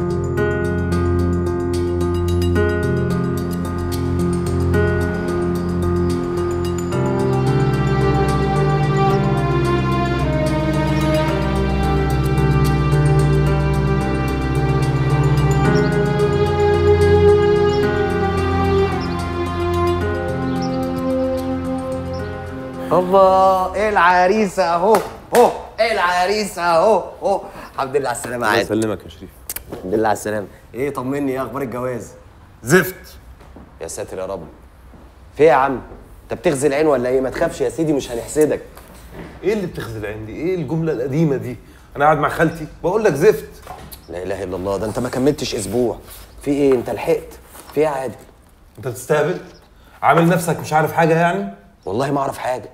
هوبا ايه العريسه اهو اهو ايه العريسه اهو اهو الحمد لله على السلامه الله عادل يسلمك يا شريف الحمد لله على السلامه ايه طمني ايه اخبار الجواز زفت يا ساتر يا رب في ايه يا عم انت بتغزي العين ولا ايه ما تخافش يا سيدي مش هنحسدك ايه اللي بتخزي عندي ايه الجمله القديمه دي انا قاعد مع خالتي بقول لك زفت لا اله الا الله ده انت ما كملتش اسبوع في ايه انت لحقت في ايه يا عادل انت بتستهبل عامل نفسك مش عارف حاجه يعني والله ما اعرف حاجه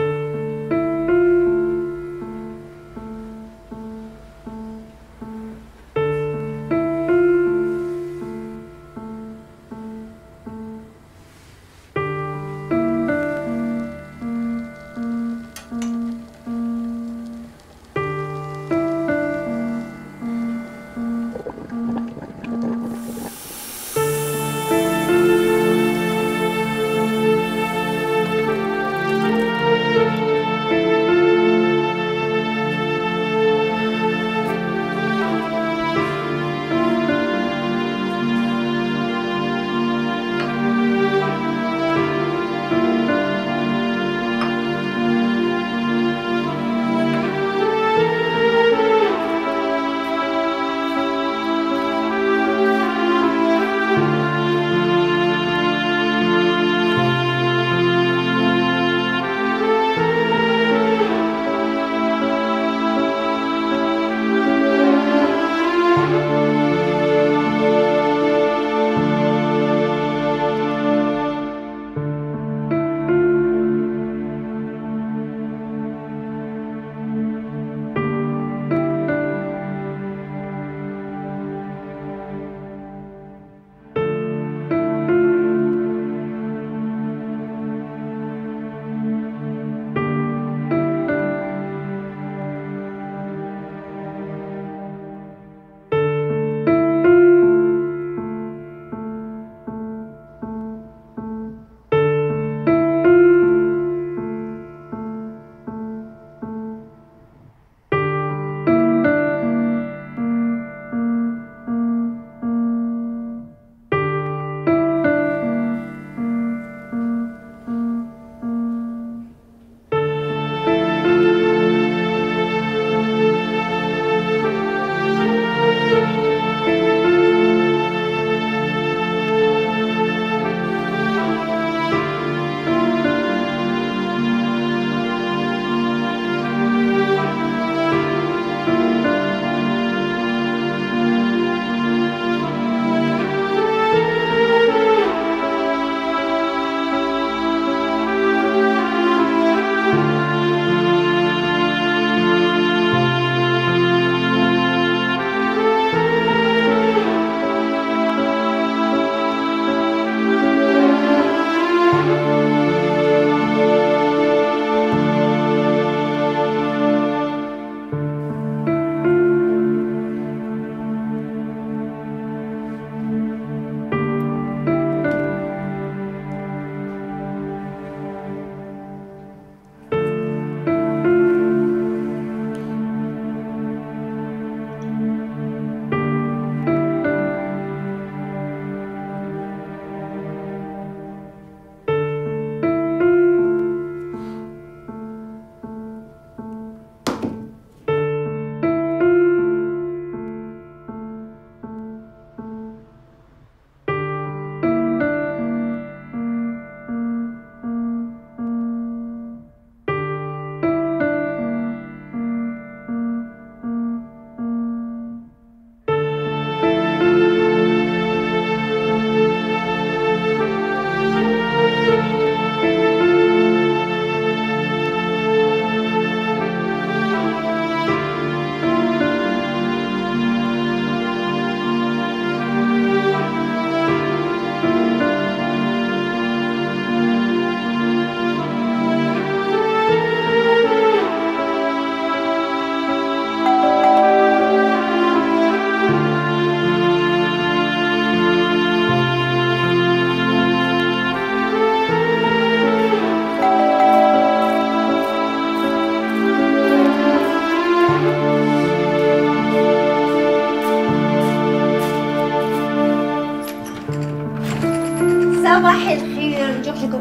صباح الخير جوجو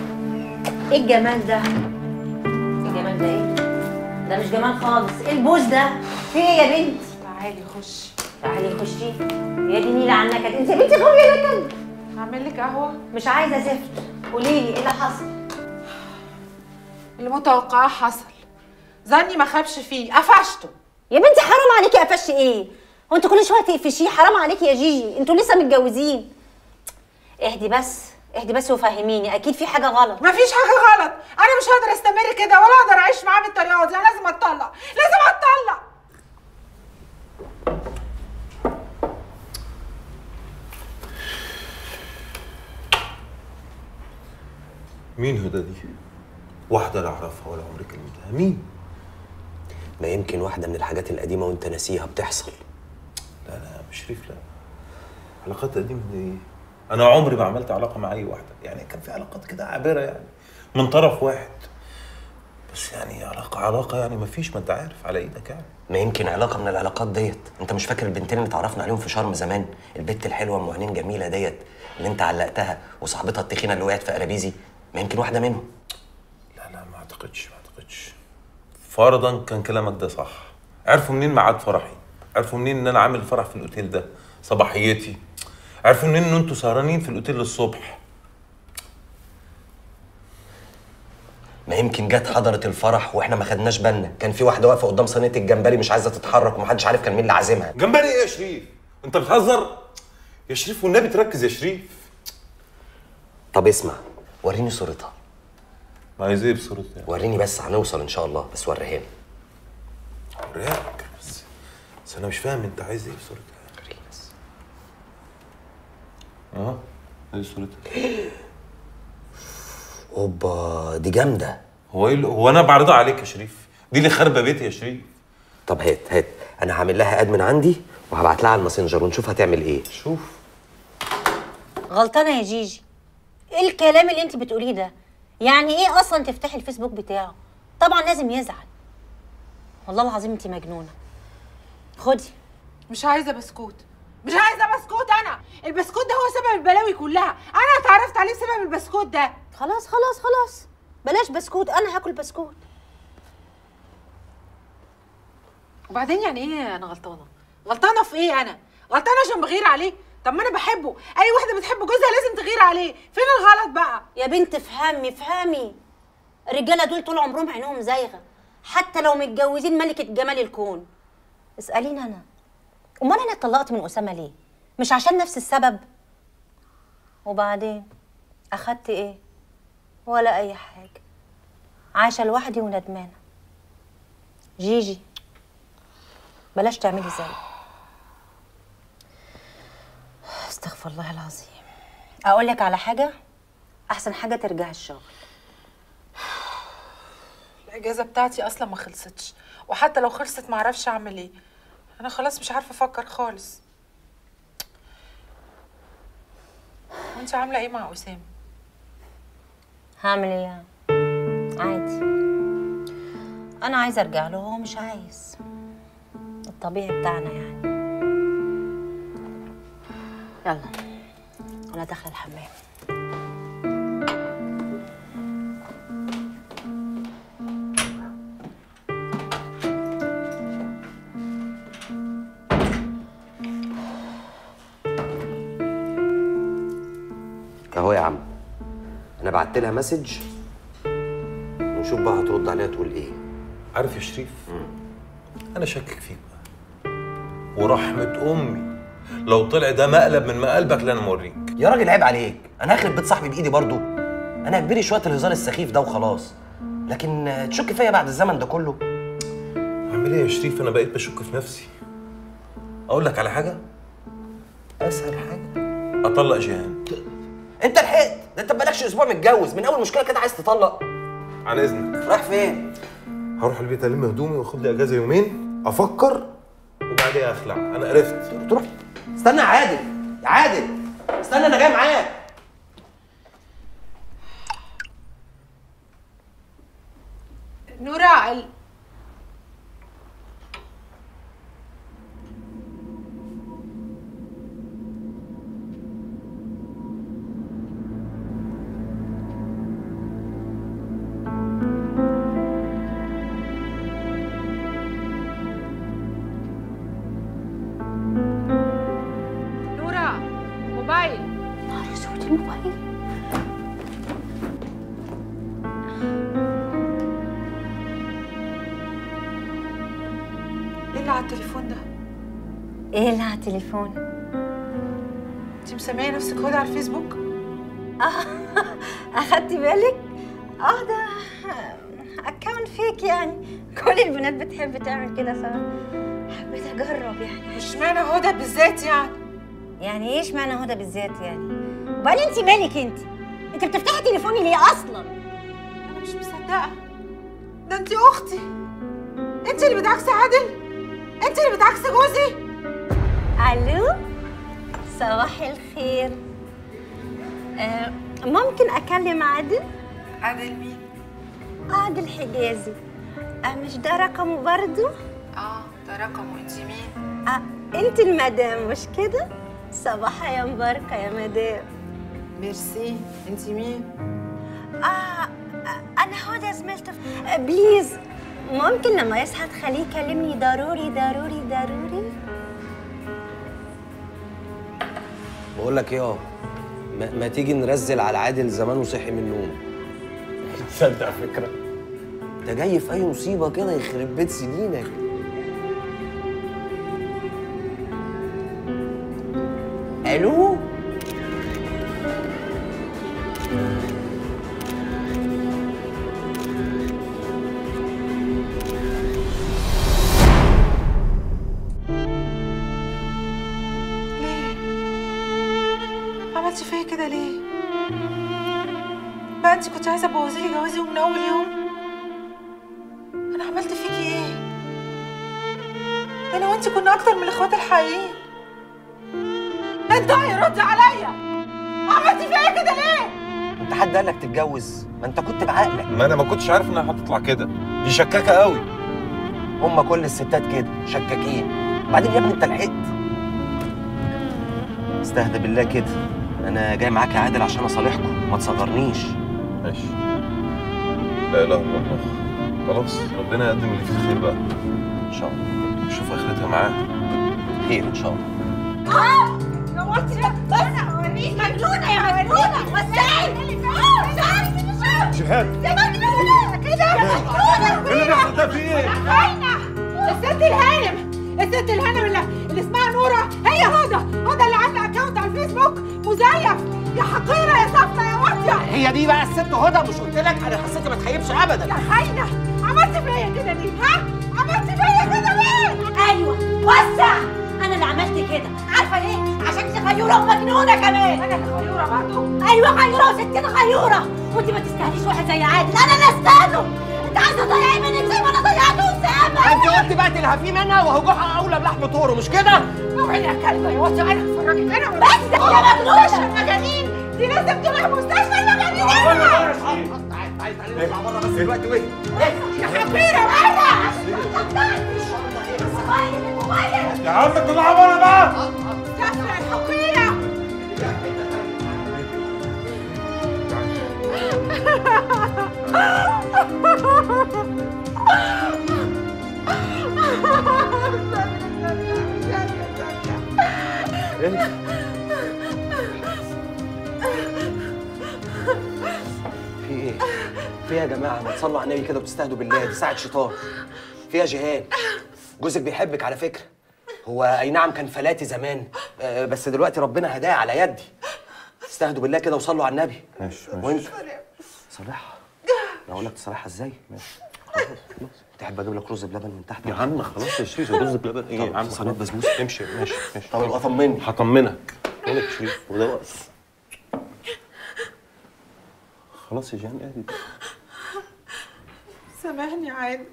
ايه الجمال ده؟ ايه الجمال ده ايه؟ ده مش جمال خالص ايه البوز ده؟ في ايه يا بنتي؟ تعالي خشي تعالي خشي يا دي نيلة عنك انت يا بنتي غاوية لكن هعمل لك قهوه مش عايزة زفت قولي لي ايه اللي حصل المتوقع حصل ظني ما خابش فيه قفشته يا بنتي حرام عليكي قفش ايه هو انت كل شويه تقفشيه حرام عليكي يا جيجي انتوا لسه متجوزين اهدي بس اهدي بس وفهميني اكيد في حاجه غلط مفيش حاجه غلط انا مش هقدر استمر كده ولا اقدر اعيش معاه بالطريقه دي انا لازم اتطلق لازم اتطلق مين هدى دي؟ واحدة لا أعرفها ولا عمري كلمتها مين؟ ما يمكن واحدة من الحاجات القديمة وانت ناسيها بتحصل لا لا مش شريف لا علاقات قديمة دي إيه؟ أنا عمري ما عملت علاقة مع أي واحدة يعني كان في علاقات كده عابرة يعني من طرف واحد بس يعني علاقة علاقة يعني ما فيش ما أنت عارف على إيدك يعني ما يمكن علاقة من العلاقات ديت انت مش فاكر البنتين اللي اتعرفنا عليهم في شرم زمان البت الحلوة ام عينين جميلة ديت اللي انت علقتها وصاحبتها التخينة اللي وقعت في قرابيزي ما يمكن واحدة منهم لا لا ما أعتقدش ما أعتقدش فرضا كان كلامك ده صح عرفوا منين ميعاد فرحي عرفوا منين ان انا عامل الفرح في الاوتيل ده صباحيتي عرفوا منين ان انتوا سهرانين في الاوتيل للصبح ما يمكن جت حضرت الفرح واحنا ما خدناش بالنا كان في واحدة واقفة قدام صينية الجمبري مش عايزة تتحرك ومحدش عارف كان مين اللي عازمها جمبري ايه يا شريف انت بتهزر يا شريف والنبي تركز يا شريف طب اسمع وريني صورتها عايز ايه بصورتها وريني بس هنوصل ان شاء الله بس وريها لي وريك بس بس انا مش فاهم انت عايز ايه بصورتها اه ادي صورتها اوبا دي جامدة هو ايه اللي- هو انا بعرضها عليك يا شريف دي اللي خاربه بيتي يا شريف طب هات هات انا هعمل لها اد من عندي وهبعت لها على الماسنجر ونشوف هتعمل ايه شوف غلطانه يا جيجي ايه الكلام اللي انت بتقوليه ده يعني ايه اصلا تفتحي الفيسبوك بتاعه طبعا لازم يزعل والله العظيم انت مجنونه خدي مش عايزه بسكوت مش عايزه بسكوت انا البسكوت ده هو سبب البلاوي كلها انا اتعرفت عليه بسبب البسكوت ده خلاص خلاص خلاص بلاش بسكوت انا هاكل بسكوت وبعدين يعني ايه انا غلطانه غلطانه في ايه انا غلطانه عشان بغير عليه طب ما انا بحبه اي واحده بتحب جوزها لازم تغير عليه فين الغلط بقى يا بنت افهمي افهمي الرجاله دول طول عمرهم عينهم زايغه حتى لو متجوزين ملكه جمال الكون اساليني انا امال انا اتطلقت من اسامه ليه مش عشان نفس السبب وبعدين اخدت ايه ولا اي حاجه عايشه لوحدي وندمانه جيجي بلاش تعملي زي استغفر الله العظيم اقول لك على حاجه احسن حاجه ترجعي الشغل الاجازه بتاعتي اصلا ما خلصتش وحتى لو خلصت ما اعرفش اعمل ايه انا خلاص مش عارفه افكر خالص وانت عامله ايه مع اسامه هعمل ايه يعني عادي انا عايزه ارجع له هو مش عايز الطبيعي بتاعنا يعني يلا انا داخله الحمام اهو يا عم انا بعت لها مسج ونشوف بقى هترد عليها تقول ايه عارف يا شريف انا شاكك فيك بقى ورحمه امي لو طلع ده مقلب من مقلبك لا انا موريك يا راجل عيب عليك انا هخرب بيت صاحبي بايدي برضو انا كبيري شويه الهزار السخيف ده وخلاص لكن آه، تشك فيا بعد الزمن ده كله اعمل ايه يا شريف انا بقيت بشك في نفسي اقول لك على حاجه اسهل حاجه اطلق جيهان انت لحقت ده انت بقالكش اسبوع متجوز من اول مشكله كده عايز تطلق عن اذنك رايح فين هروح البيت الم هدومي واخد لي اجازه يومين افكر وبعدين اخلع انا عرفت تروح استنى يا عادل يا عادل استنى انا جاي معاك نورا ال- نورا موبايل نهار اسود الموبايل على التليفون ده ايه اللي على التليفون انت مسميه نفسك هدى على الفيسبوك اه اخدتي بالك اه ده اكونت فيك يعني كل البنات بتحب تعمل كده ف حبيت اجرب يعني اشمعنى هدى بالذات يعني يعني ايه اشمعنى هدى بالذات يعني وبعدين انت مالك انت انت بتفتحي تليفوني ليه اصلا انا مش مصدقه ده انت اختي انت اللي بتعكسي عادل انت اللي بتعكسي جوزي الو صباح الخير آه ممكن اكلم عادل عادل مين عادل حجازي آه مش ده رقمه برضو اه ده رقمه انت مين آه انت المدام مش كده صباح يا مباركة يا مدام ميرسي انت مين آه آه، انا هدى زميلته آه بليز ممكن لما يصحى تخليه يكلمني ضروري ضروري ضروري بقول لك ايه ما, ما تيجي نرزل على عادل زمان وصحي من النوم تصدق فكره انت جاي في اي مصيبه كده يخرب بيت سنينك الو ليه عملتي فيا كده ليه بقى انت كنت عايزه تبوظي لي جوازي من اول يوم انا عملت فيكي ايه انا وانت كنا اكتر من الاخوات الحقيقيين انت ردي عليا عملتي فيا كده ليه انت حد قال لك تتجوز ما انت كنت بعقلك ما انا ما كنتش عارف انها هتطلع كده دي شكاكه قوي هم كل الستات كده شكاكين بعدين يا ابني انت لحقت استهدى بالله كده انا جاي معاك يا عادل عشان اصالحكم ما تصغرنيش ماشي لا اله الا الله خلاص ربنا يقدم اللي فيه الخير بقى ان شاء الله شوف اخرتها معاه خير ان شاء الله اه نورتي بس انا اوريك مجنونه يا مجنونه وسعي جهاد يا مجنونه كده يا مجنونه ايه اللي بيحصل ده في ايه؟ خاينه الست الهانم الست الهانم اللي, اللي اسمها نوره هي هدى هدى اللي عامله اكونت على الفيسبوك مزيف يا حقيره يا صفنه يا واطيه هي دي بقى الست هدى مش قلت لك انا حسيتي ما تخيبش ابدا يا خاينه عملت فيا كده ليه ها عملت فيا كده ليه ايوه وسع انا اللي عملت كده عارفه ليه عشان انت غيوره ومجنونه كمان انا اللي غيوره برضه ايوه غيوره وستين غيوره وانت ما تستاهليش واحد زي عادل انا اللي استاهله انت عايزه تضيعي منك زي ما انا ضيعته وسامه انت قلت بقى تلهفيه منها وهو جوعها اولى بلحم طوره مش كده؟ اوعي يا كلبه يا واطيه انا هفرجك انا بس يا مجنونه مستشفى المجانين دي لازم تروح مستشفى المجانين انا بره بس دلوقتي وين؟ يا حقيره بره يا عم اطلعوا بره بقى كسر الحقيره في ايه؟ في ايه يا جماعه ما تصلوا على النبي كده وتستهدوا بالله دي ساعه شيطان في يا جهاد جوزك بيحبك على فكره هو اي نعم كان فلاتي زمان آه، بس دلوقتي ربنا هداه على يدي استهدوا بالله كده وصلوا على النبي ماشي ماشي وانت صالحها انا اقول لك تصالحها ازاي ماشي تحب اجيب لك رز بلبن من تحت يا عم خلاص يا شريف رز بلبن ايه يا عم صينيه بسبوسه امشي ماشي ماشي طب ابقى طمني هطمنك مالك يا شريف وده وقت خلاص يا جيهان اهدي سامحني عادي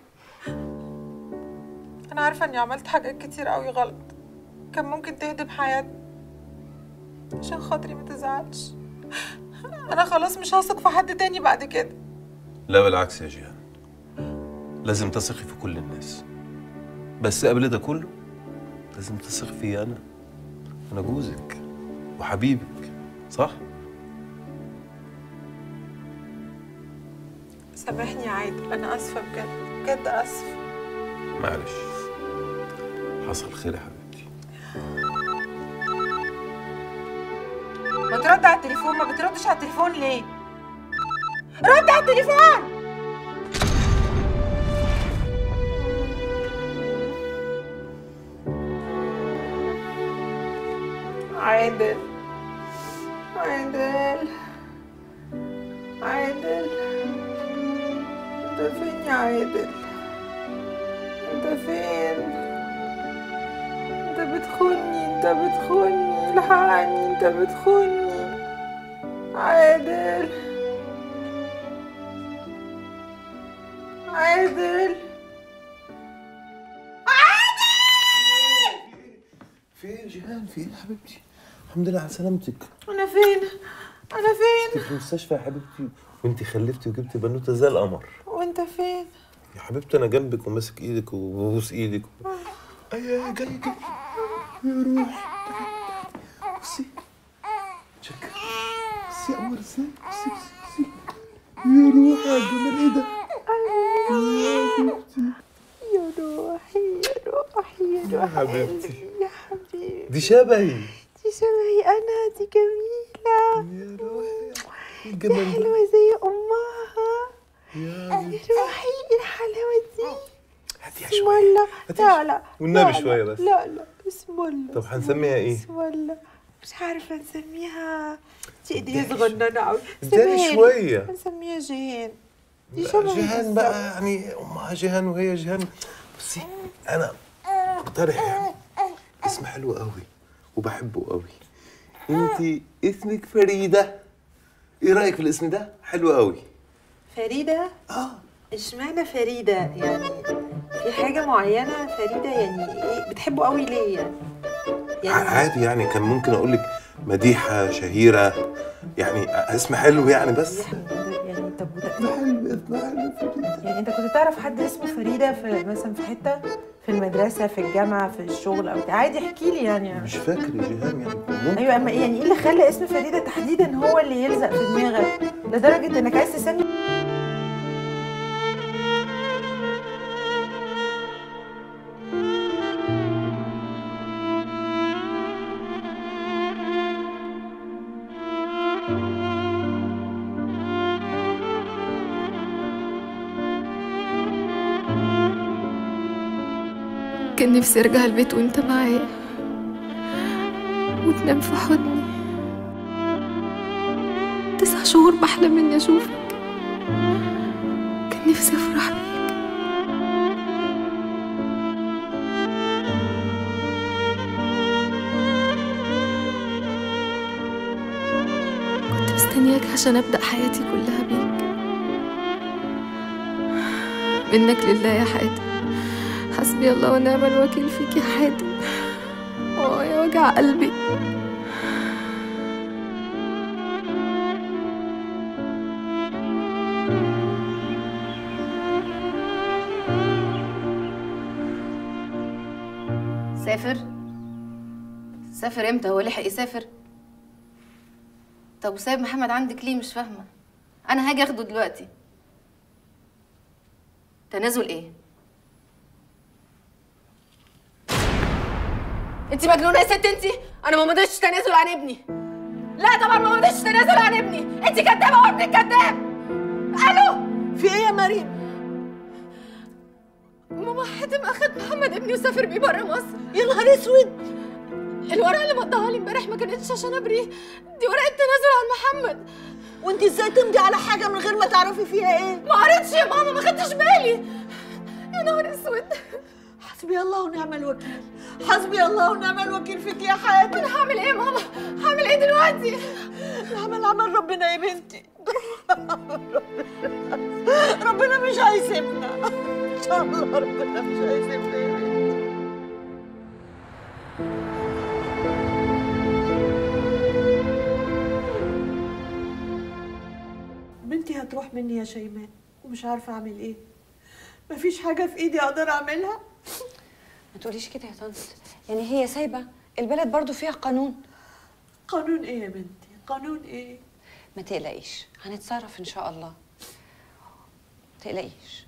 انا عارفه اني عملت حاجات كتير قوي غلط كان ممكن تهدم حياتي عشان خاطري ما تزعلش انا خلاص مش هثق في حد تاني بعد كده لا بالعكس يا جيهان لازم تثقي في كل الناس بس قبل ده كله لازم تثقي فيا انا انا جوزك وحبيبك صح سامحني يا عادل انا اسفه بجد بجد اسفه معلش حصل خير يا حبيبتي ما ترد على التليفون ما بتردش على التليفون ليه رد على التليفون عادل عادل عادل انت فين يا عادل انت فين انت بتخوني انت بتخوني الحقني انت بتخوني عادل عادل في ايه يا جيهان في ايه يا حبيبتي الحمد لله على سلامتك انا فين انا فين انت في المستشفى يا حبيبتي وانت خلفتي وجبتي بنوته زي القمر وانت فين يا حبيبتي انا جنبك وماسك ايدك وببوس ايدك ايوه جاي جاي يا روح بصي شك بصي يا قمر ازاي بصي بصي بصي يا روح يا جمال ايه ده يا حبيبتي يا روحي يا روحي يا يا روحي حبيبتي يا حبيبي دي شبهي دي شبهي انا دي جميلة يا روحي يا الجمال ده حلوة زي امها يا يا روحي إيه الحلاوة دي هاتيها بسم شويه الله هاتيها لا لا والنبي لا، شوية لا، بس. لا لا بسم الله طب هنسميها ايه؟ بسم الله مش عارفة نسميها دي ايديها صغننة قوي اداني شوية. هنسميها جيهان دي لا، شبهي جيهان بالظبط. بقى يعني امها جيهان وهي جيهان بصي انا مقترح يعني اسم حلو قوي وبحبه قوي انت اسمك فريده ايه رايك في الاسم ده حلو قوي فريدة اه اشمعنى فريدة يعني في حاجة معينة فريدة يعني ايه بتحبه قوي ليه يعني يعني عادي يعني كان ممكن اقول لك مديحه شهيره يعني اسم حلو يعني بس يعني طب وده حلو اسم حلو فريده يعني انت كنت تعرف حد اسمه فريدة في مثلا في حتة في المدرسة في الجامعة في الشغل او بتاع عادي احكي لي يعني مش فاكر يا جيهان يعني ممكن ايوه اما يعني ايه اللي خلى اسم فريدة تحديدا هو اللي يلزق في دماغك لدرجة انك عايز تسمي كان نفسي ارجع البيت وانت معايا وتنام في حضني تسع شهور بحلم اني اشوفك كان نفسي افرح بيك كنت مستنياك عشان ابدا حياتي كلها بيك منك لله يا حاتم حسبي الله ونعم الوكيل فيك يا حاتم اه يا وجع قلبي سافر سافر امتى هو لحق يسافر طب وسايب محمد عندك ليه مش فاهمه انا هاجي اخده دلوقتي تنازل ايه انت مجنونه يا ست انت انا ما مضيتش تنازل عن ابني لا طبعا ما مضيتش تنازل عن ابني انت كدابه وابنك كداب الو في ايه يا مريم ماما حاتم اخد محمد ابني وسافر بيه بره مصر يا نهار اسود الورقه اللي مضاها لي امبارح ما كانتش عشان ابريه دي ورقه تنازل عن محمد وانت ازاي تمضي على حاجه من غير ما تعرفي فيها ايه ما قريتش يا ماما ما خدتش بالي يا نهار اسود حسبي الله ونعم الوكيل حسبي الله ونعم الوكيل فيك يا حاتم انا هعمل ايه يا ماما هعمل ايه دلوقتي نعمل عمل ربنا يا بنتي ربنا مش هيسيبنا ان شاء الله ربنا مش هيسيبنا يا بنتي بنتي هتروح مني يا شيماء ومش عارفه اعمل ايه مفيش حاجه في ايدي اقدر اعملها ما تقوليش كده يا طنط يعني هي سايبه البلد برضو فيها قانون قانون ايه يا بنتي قانون ايه ما تقلقيش هنتصرف ان شاء الله ما تقلقيش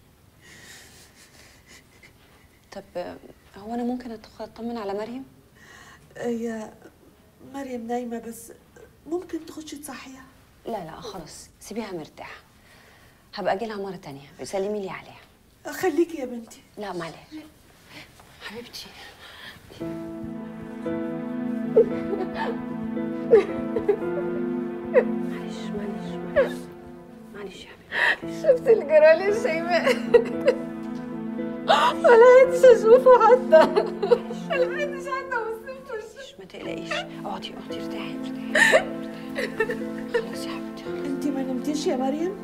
طب آه، هو انا ممكن أدخل اطمن على مريم هي مريم نايمه بس ممكن تخشي تصحيها لا لا خلاص سيبيها مرتاحه هبقى اجي لها مره تانية سلمي لي عليها خليكي يا بنتي لا معلش حبيبتي معلش معلش معلش معلش يا حبيبي شفت الجرال يا شيماء ما لحقتش اشوفه حتى ما لحقتش حتى بصيت ما تقلقيش اقعدي اقعدي ارتاحي ارتاحي خلاص يا حبيبتي انت ما نمتيش يا مريم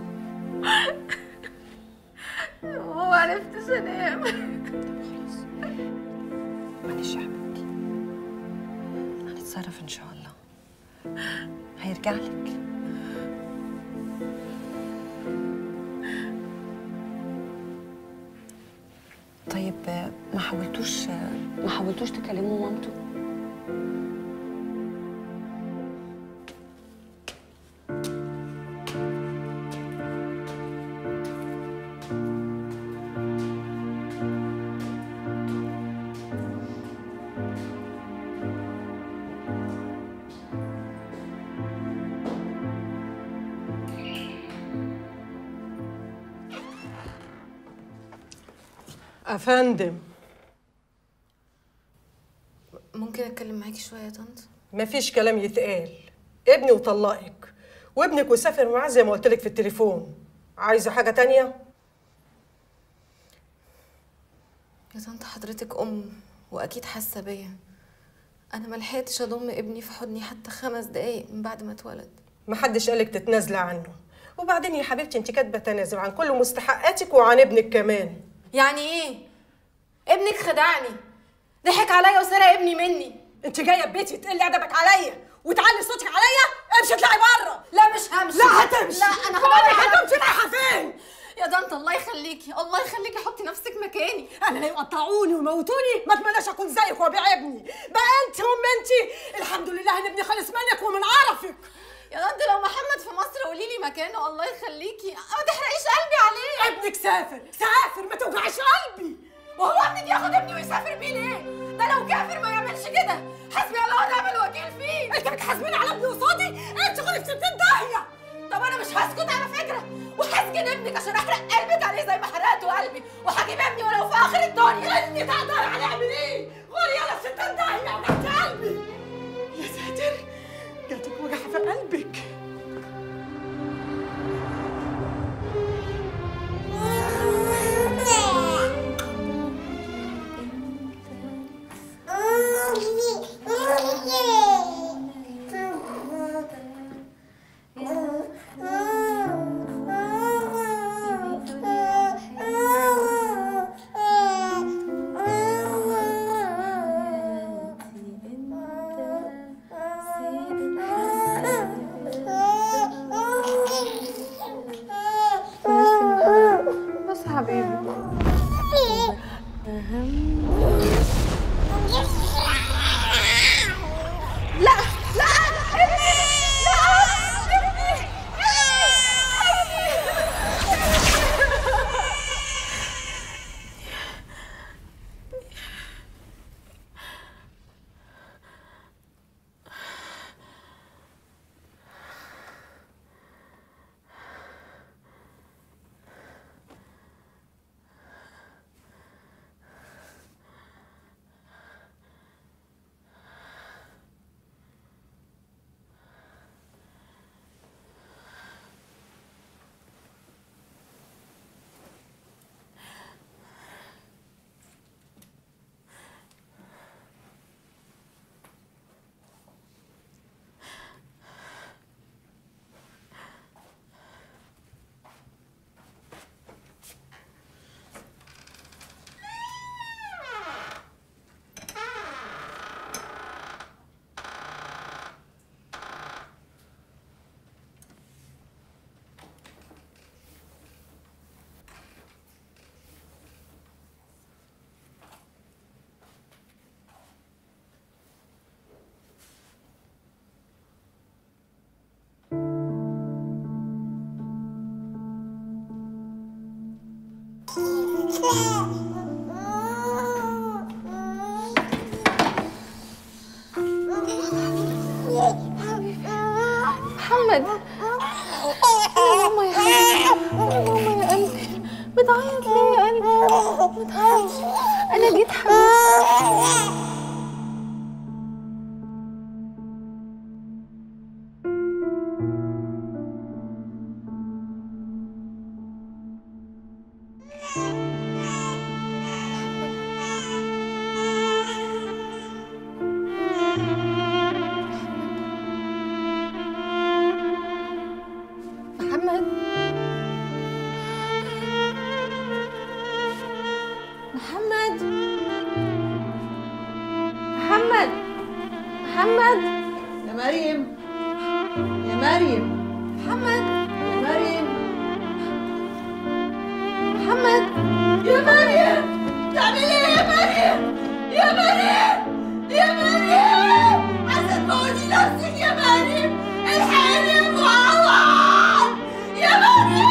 ما عرفتش انام معلش يا حبيبتي هنتصرف ان شاء الله هيرجع لك طيب آه، ما حاولتوش آه، ما حاولتوش تكلموا مامته أفندم ممكن اتكلم معاكي شويه يا طنط مفيش كلام يتقال ابني وطلقك وابنك وسافر معاه زي ما قلت لك في التليفون عايزة حاجة تانية؟ يا طنط حضرتك ام واكيد حاسه بيا انا ما لحقتش اضم ابني في حضني حتى خمس دقايق من بعد ما اتولد محدش قالك تتنازلي عنه وبعدين يا حبيبتي انت كاتبة تنازل عن كل مستحقاتك وعن ابنك كمان يعني ايه ابنك خدعني ضحك عليا وسرق ابني مني انت جايه بيتي تقلي ادبك عليا وتعلي صوتك عليا امشي اطلعي بره لا مش همشي لا هتمشي لا انا قولي هروح هتمشي رايحه فين يا طنط الله يخليكي الله يخليكي حطي نفسك مكاني انا لا يقطعوني ويموتوني ما اتمناش اكون زيك وابيع ابني بقى انت ام انت الحمد لله ان ابني خلص منك ومن عرفك يا طنط لو محمد في مصر قولي لي مكانه الله يخليكي ما تحرقيش قلبي عليه ابنك سافر سافر ما توجعش قلبي وهو ابنك ياخد ابني ويسافر بيه ليه؟ ده لو كافر ما يعملش كده حسبي الله ونعم الوكيل فيه انت بتحاسبيني على ابني قصادي انت خدي في 60 داهيه طب انا مش هسكت على فكره وهسجن ابنك عشان احرق قلبك عليه زي ما حرقته قلبي وهجيب ابني ولو في اخر الدنيا اني تقدر هنعمل ايه؟ غوري يلا 60 داهيه وجعت قلبي يا ساتر جاتك وجع في قلبك بس يا حبيبي لا لا ابني لا ابني محمد يا ماما يا حبيبي يا ماما يا قلبي بتعيط ليه يا قلبي ما تعيطش انا جيت حبيبتي محمد يا مريم يا مريم محمد يا مريم محمد يا مريم تعملي ايه يا مريم يا مريم يا مريم عايزه تموتي نفسك يا مريم الحقيني يا معوض يا مريم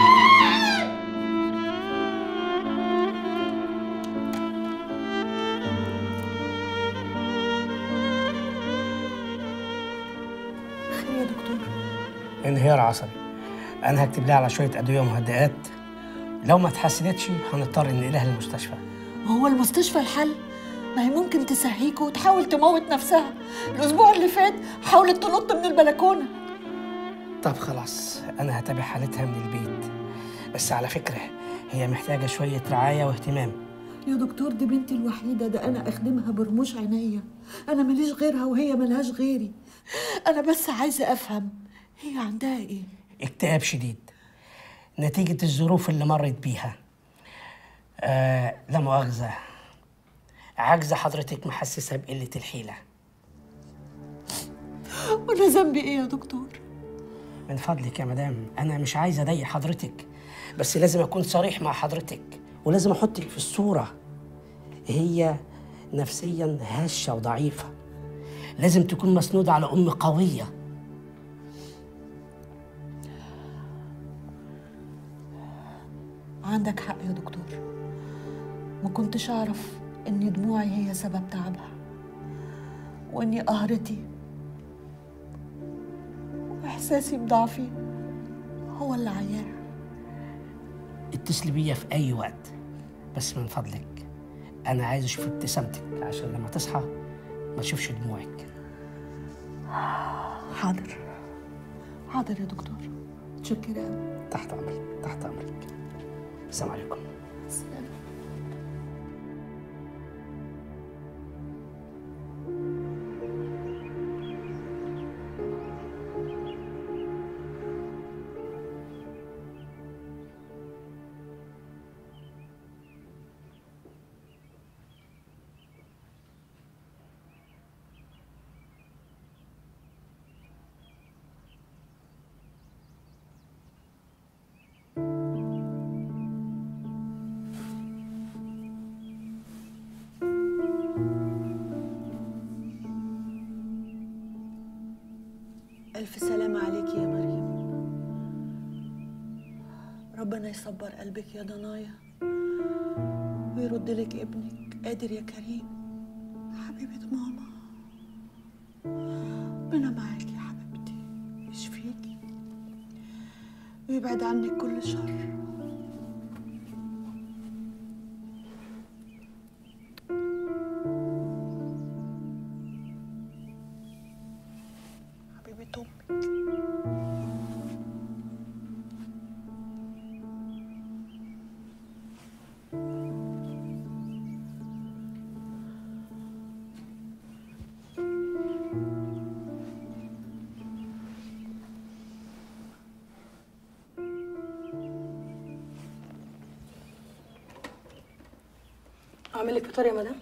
خير يا دكتور انهيار عصبي انا هكتب لها على شويه ادويه مهدئات لو ما اتحسنتش هنضطر ننقلها للمستشفى هو المستشفى الحل ما هي ممكن تسهيك وتحاول تموت نفسها الاسبوع اللي فات حاولت تنط من البلكونه طب خلاص انا هتابع حالتها من البيت بس على فكره هي محتاجه شويه رعايه واهتمام يا دكتور دي بنتي الوحيده ده انا اخدمها برموش عينيا انا ماليش غيرها وهي ملهاش غيري انا بس عايزه افهم هي عندها ايه اكتئاب شديد نتيجه الظروف اللي مرت بيها آه لا مؤاخذه عجز حضرتك محسسها بقله الحيله وانا ذنبي ايه يا دكتور من فضلك يا مدام انا مش عايز اضايق حضرتك بس لازم اكون صريح مع حضرتك ولازم احطك في الصوره هي نفسيا هشه وضعيفه لازم تكون مسنوده على ام قويه عندك حق يا دكتور ما كنتش اعرف ان دموعي هي سبب تعبها واني قهرتي واحساسي بضعفي هو اللي عياها اتصلي بيا في اي وقت بس من فضلك انا عايز اشوف ابتسامتك عشان لما تصحى ما اشوفش دموعك حاضر حاضر يا دكتور متشكرة أوي. تحت امرك تحت امرك السلام عليكم ألف سلامة عليك يا مريم ربنا يصبر قلبك يا ضنايا ويرد لك ابنك قادر يا كريم حبيبة ماما ربنا معاك يا حبيبتي يشفيكي ويبعد عنك كل شر حبيبة أمك اعمل لك فطار يا مدام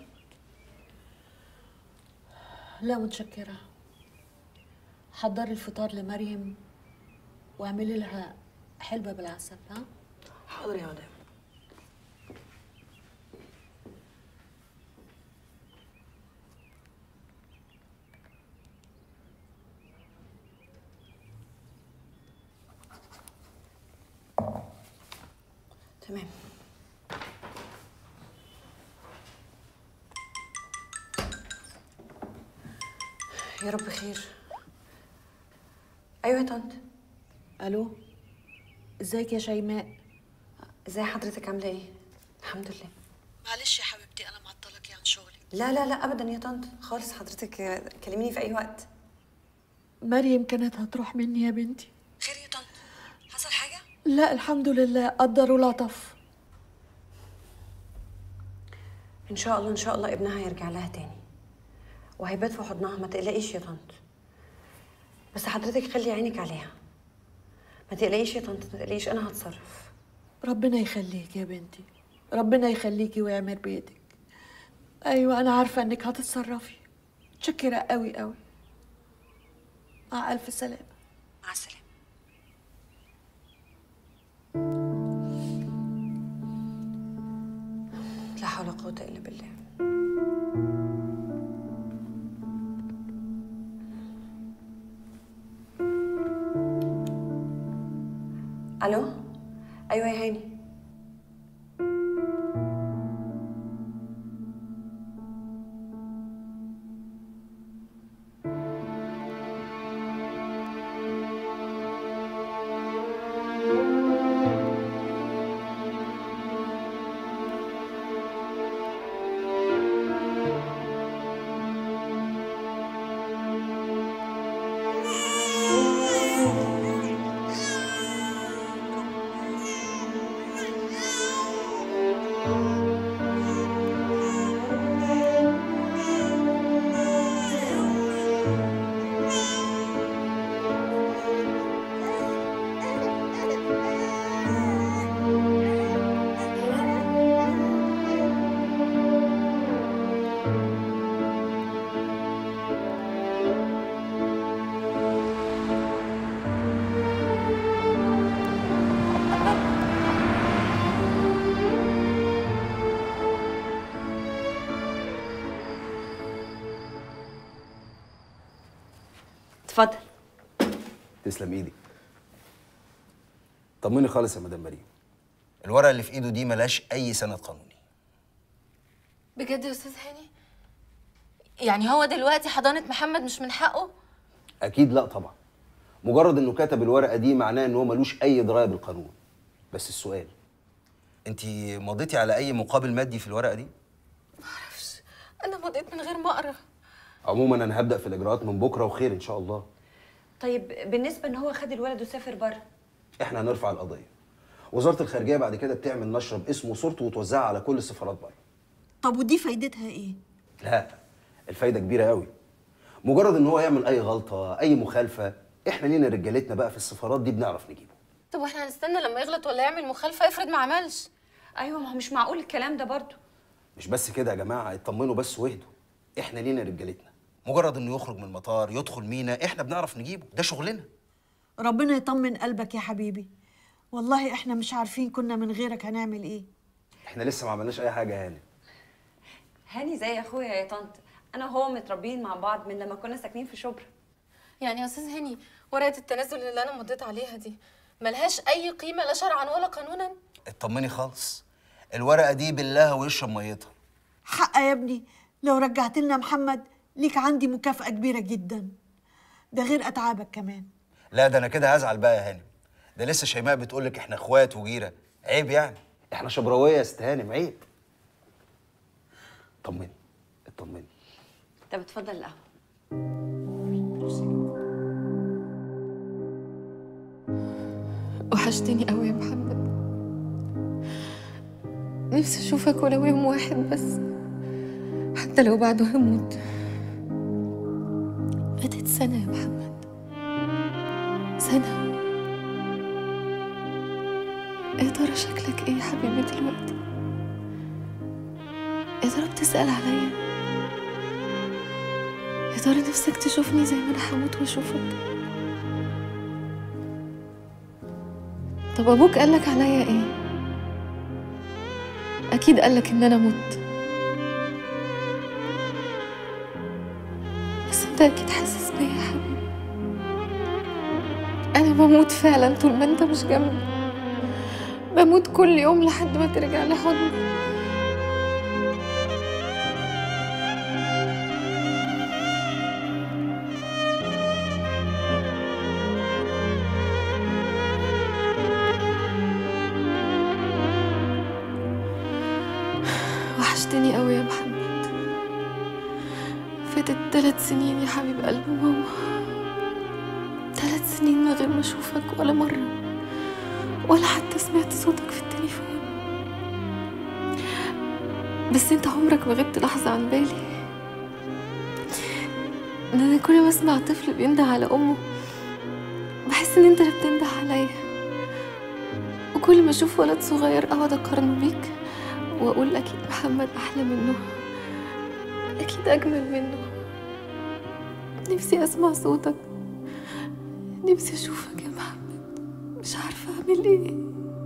لا متشكرة حضري الفطار لمريم واعملي لها حلبة بالعسل ها حاضر يا مدام تمام يا رب خير ايوه يا طنط الو ازيك يا شيماء ازي حضرتك عامله ايه الحمد لله معلش يا حبيبتي انا معطلك عن شغلي لا لا لا ابدا يا طنط خالص حضرتك آه، كلميني في اي وقت مريم كانت هتروح مني يا بنتي خير يا طنط حصل حاجه لا الحمد لله قدر ولطف ان شاء الله ان شاء الله ابنها هيرجع لها تاني وهيبات في حضنها ما تقلقيش يا طنط بس حضرتك خلي عينك عليها ما تقلقيش يا طنط ما تقلقيش انا هتصرف ربنا يخليك يا بنتي ربنا يخليكي ويعمل بيدك ايوه انا عارفه انك هتتصرفي متشكره قوي قوي مع الف سلامه مع السلامه لا حول ولا قوة إلا بالله ألو أيوة يا هاني اتفضل تسلم ايدك طمني خالص يا مدام مريم الورقه اللي في ايده دي ملهاش اي سند قانوني بجد يا أستاذ هاني يعني هو دلوقتي حضانة محمد مش من حقه اكيد لا طبعا مجرد انه كتب الورقه دي معناه ان هو ملوش اي درايه بالقانون بس السؤال انت مضيتي على اي مقابل مادي في الورقه دي أنا مضيت من غير ما أقرأ عموما انا هبدا في الاجراءات من بكره وخير ان شاء الله طيب بالنسبه ان هو خد الولد وسافر بره احنا هنرفع القضيه وزاره الخارجيه بعد كده بتعمل نشره باسمه وصورته وتوزعها على كل السفارات بره طب ودي فايدتها ايه لا الفايده كبيره قوي مجرد ان هو يعمل اي غلطه اي مخالفه احنا لينا رجالتنا بقى في السفارات دي بنعرف نجيبه طب واحنا هنستنى لما يغلط ولا يعمل مخالفة افرض ما عملش ايوه ما هو مش معقول الكلام ده برضه مش بس كده يا جماعه اطمنوا بس واهدوا احنا لينا رجالتنا مجرد انه يخرج من المطار يدخل مينا احنا بنعرف نجيبه ده شغلنا ربنا يطمن قلبك يا حبيبي والله احنا مش عارفين كنا من غيرك هنعمل ايه احنا لسه ما عملناش اي حاجه يا هاني هاني زي اخويا يا طنط انا وهو متربيين مع بعض من لما كنا ساكنين في شبرا يعني يا أستاذ هاني ورقة التنازل اللي أنا مضيت عليها دي ملهاش أي قيمة لا شرعا ولا قانونا اطمني خالص الورقه دي بالله ويشرب ميتها حق يا ابني لو رجعت لنا محمد ليك عندي مكافأة كبيرة جدا ده غير أتعابك كمان لا ده انا كده هزعل بقى يا هانم ده لسه شيماء بتقول لك احنا اخوات وجيره عيب يعني احنا شبراويه يا ست هانم عيب اطمني اطمني طب اتفضل القهوه وحشتني قوي يا محمد نفسي اشوفك ولو يوم واحد بس حتى لو بعده هموت فاتت سنة يا محمد سنة يا ترى شكلك ايه يا حبيبي دلوقتي يا ترى بتسأل عليا يا ترى نفسك تشوفني زي ما انا هموت واشوفك طب ابوك قالك عليا ايه اكيد قالك ان انا مت بس انت اكيد حاسس بيا يا حبيبي انا بموت فعلا طول ما انت مش جنبي بموت كل يوم لحد ما ترجع لي حضنك وحشتني قوي يا محمد فاتت ثلاث سنين يا حبيب قلب ماما ثلاث سنين من غير ما اشوفك ولا مرة ولا حتى سمعت صوتك في التليفون بس انت عمرك ما غبت لحظة عن بالي ان انا كل ما اسمع طفل بينده على امه بحس ان انت اللي بتنده عليا وكل ما اشوف ولد صغير اقعد اقارنه بيك واقول اكيد محمد احلى منه اكيد اجمل منه نفسي اسمع صوتك نفسي اشوفك يا محمد مش عارفه اعمل ايه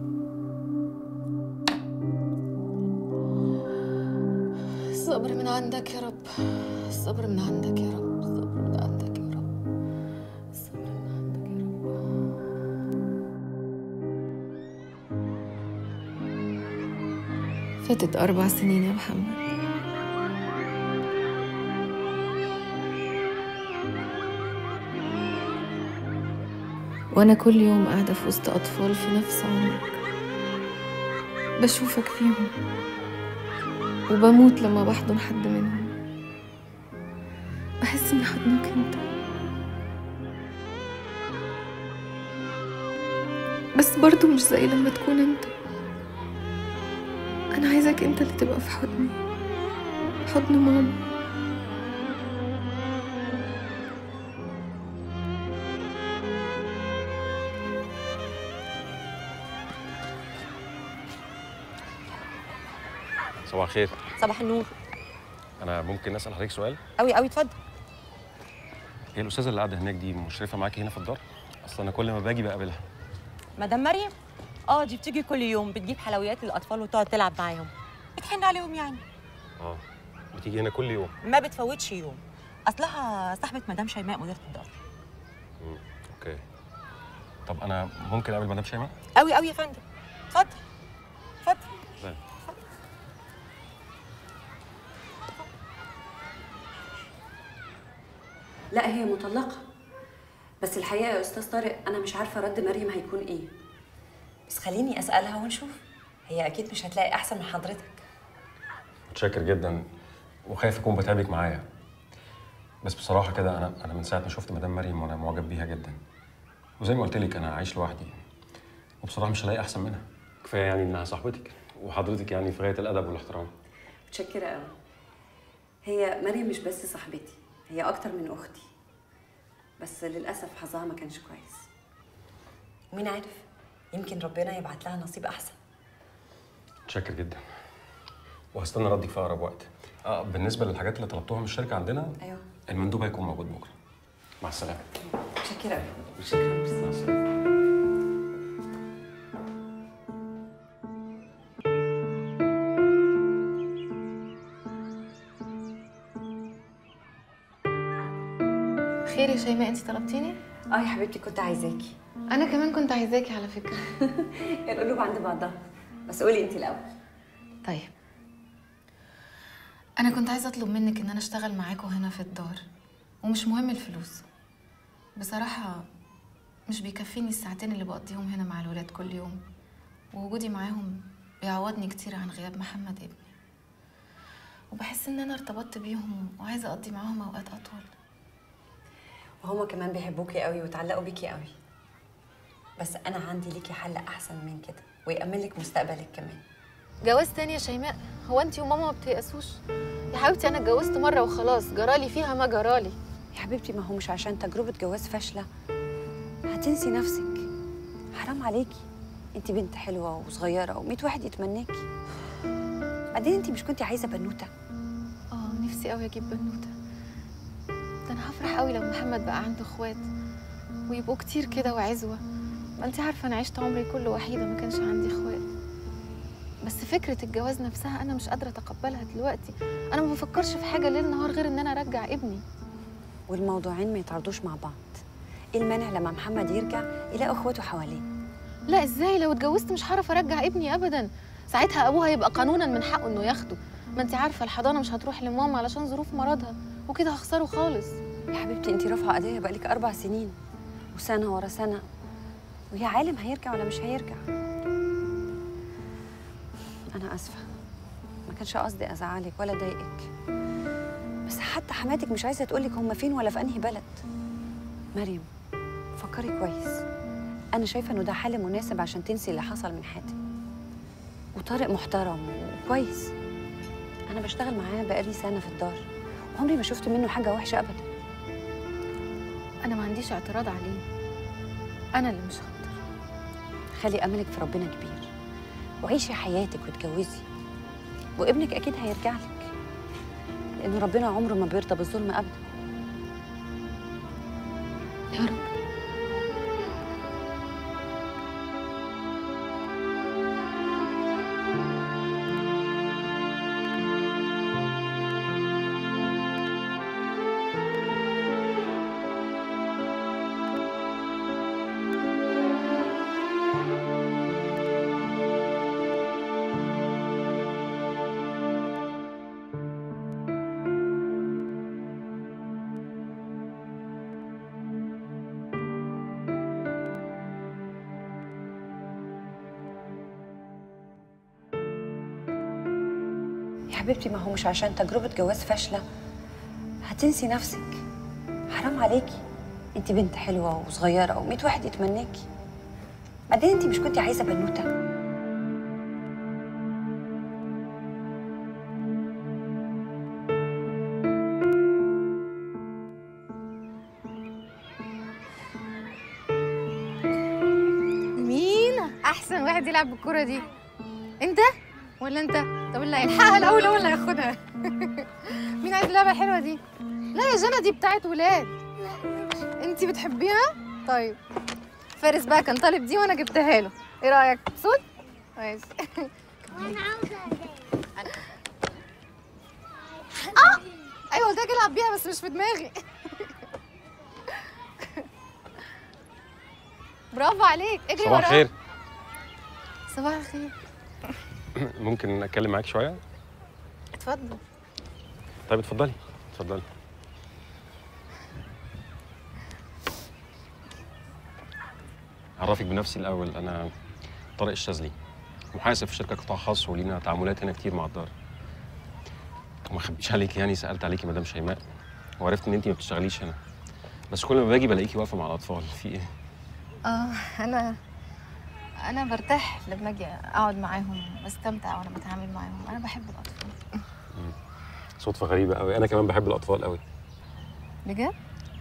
الصبر من عندك يا رب الصبر من عندك يا رب الصبر من عندك يا رب الصبر من عندك يا رب فاتت أربع سنين يا محمد وأنا كل يوم قاعدة في وسط أطفال في نفس عمرك بشوفك فيهم وبموت لما بحضن حد منهم بحس إني حضنك أنت بس برضو مش زي لما تكون أنت أنا عايزك أنت اللي تبقى في حضني حضن ماما صباح الخير صباح النور انا ممكن اسال حضرتك سؤال قوي قوي اتفضل هي الاستاذه اللي قاعده هناك دي مشرفه معاكي هنا في الدار اصل انا كل ما باجي بقابلها مدام مريم اه دي بتيجي كل يوم بتجيب حلويات للاطفال وتقعد تلعب معاهم بتحن عليهم يعني اه بتيجي هنا كل يوم ما بتفوتش يوم اصلها صاحبه مدام شيماء مديره الدار مم. اوكي طب انا ممكن اقابل مدام شيماء قوي قوي يا فندم اتفضل اتفضل طيب. لا هي مطلقة بس الحقيقة يا أستاذ طارق أنا مش عارفة رد مريم هيكون إيه بس خليني اسالها ونشوف هي اكيد مش هتلاقي احسن من حضرتك متشكر جدا وخايف اكون بتعبك معايا بس بصراحه كده انا انا من ساعه ما شفت مدام مريم وانا معجب بيها جدا وزي ما قلت لك انا عايش لوحدي وبصراحه مش هلاقي احسن منها كفايه يعني انها صاحبتك وحضرتك يعني في غايه الادب والاحترام متشكرة قوي هي مريم مش بس صاحبتي هي أكتر من أختي بس للأسف حظها ما كانش كويس مين عارف يمكن ربنا يبعت لها نصيب احسن متشكر جدا وهستنى ردك في اقرب وقت اه بالنسبه للحاجات اللي طلبتوها من الشركه عندنا أيوه المندوب هيكون موجود بكره مع السلامه متشكرة قوي شكرا مع السلامه خير يا شيماء انت طلبتيني؟ اه يا حبيبتي كنت عايزاكي انا كمان كنت عايزاكي على فكره القلوب عند بعضها بس قولي انت الاول طيب انا كنت عايزه اطلب منك ان انا اشتغل معاكم هنا في الدار ومش مهم الفلوس بصراحه مش بيكفيني الساعتين اللي بقضيهم هنا مع الولاد كل يوم ووجودي معاهم بيعوضني كتير عن غياب محمد ابني وبحس ان انا ارتبطت بيهم وعايزه اقضي معاهم اوقات اطول وهما كمان بيحبوكي قوي وتعلقوا بيكي قوي بس انا عندي ليكي حل احسن من كده ويأمن لك مستقبلك كمان جواز تاني يا شيماء هو انت وماما ما بتيأسوش يا حبيبتي انا اتجوزت مره وخلاص جرالي فيها ما جرالي يا حبيبتي ما هو مش عشان تجربة جواز فاشلة هتنسي نفسك حرام عليكي انت بنت حلوة وصغيرة وميت واحد يتمناكي بعدين انت مش كنتي عايزة بنوتة اه نفسي قوي اجيب بنوته ده انا هفرح قوي لو محمد بقى عنده اخوات ويبقوا كتير كده وعزوه ما انت عارفه انا عشت عمري كله وحيده ما كانش عندي اخوات بس فكره الجواز نفسها انا مش قادره اتقبلها دلوقتي انا ما بفكرش في حاجه ليل نهار غير ان انا ارجع ابني والموضوعين ما يتعرضوش مع بعض ايه المانع لما محمد يرجع يلاقي اخواته حواليه لا ازاي لو اتجوزت مش هعرف ارجع ابني ابدا ساعتها ابوها يبقى قانونا من حقه انه ياخده ما انت عارفه الحضانه مش هتروح لماما علشان ظروف مرضها وكده هخسره خالص يا حبيبتي انت رافعه قضيه بقالك اربع سنين وسنه ورا سنه وهي عالم هيرجع ولا مش هيرجع انا اسفه ما كانش قصدي ازعلك ولا اضايقك بس حتى حماتك مش عايزه تقولك هم فين ولا في انهي بلد مريم فكري كويس انا شايفه انه ده حل مناسب عشان تنسي اللي حصل من حاتم وطارق محترم وكويس انا بشتغل معاه بقالي سنه في الدار وعمري ما شفت منه حاجه وحشه ابدا انا ما عنديش اعتراض عليه انا اللي مش هقدر خلي املك في ربنا كبير وعيشي حياتك واتجوزي وابنك اكيد هيرجع لك لان ربنا عمره ما بيرضى بالظلم ابدا يا رب حبيبتي ما هو مش عشان تجربة جواز فاشلة هتنسي نفسك حرام عليكي انت بنت حلوة وصغيرة وميت واحد يتمناكي بعدين انت مش كنتي عايزة بنوتة مين احسن واحد يلعب بالكرة دي انت ولا انت طب اللي هيلحقها الاول هو اللي هياخدها مين عايز اللعبة الحلوة دي لا يا جنى دي بتاعت ولاد انت بتحبيها طيب فارس بقى كان طالب دي وانا جبتها له ايه رايك مبسوط ماشي وانا عاوزه اه ايوه قلت لك العب بيها بس مش في دماغي برافو عليك اجري صباح وراها. الخير صباح الخير ممكن اتكلم معاك شويه اتفضل طيب اتفضلي اتفضلي اعرفك بنفسي الاول انا طارق الشاذلي محاسب في شركه قطاع خاص ولينا تعاملات هنا كتير مع الدار وما اخبيش عليك يعني سالت عليكي مدام شيماء وعرفت ان انت ما بتشتغليش هنا بس كل ما باجي بلاقيكي واقفه مع الاطفال في ايه اه انا انا برتاح لما اجي اقعد معاهم بستمتع وانا بتعامل معاهم انا بحب الاطفال صدفه غريبه قوي انا كمان بحب الاطفال قوي بجد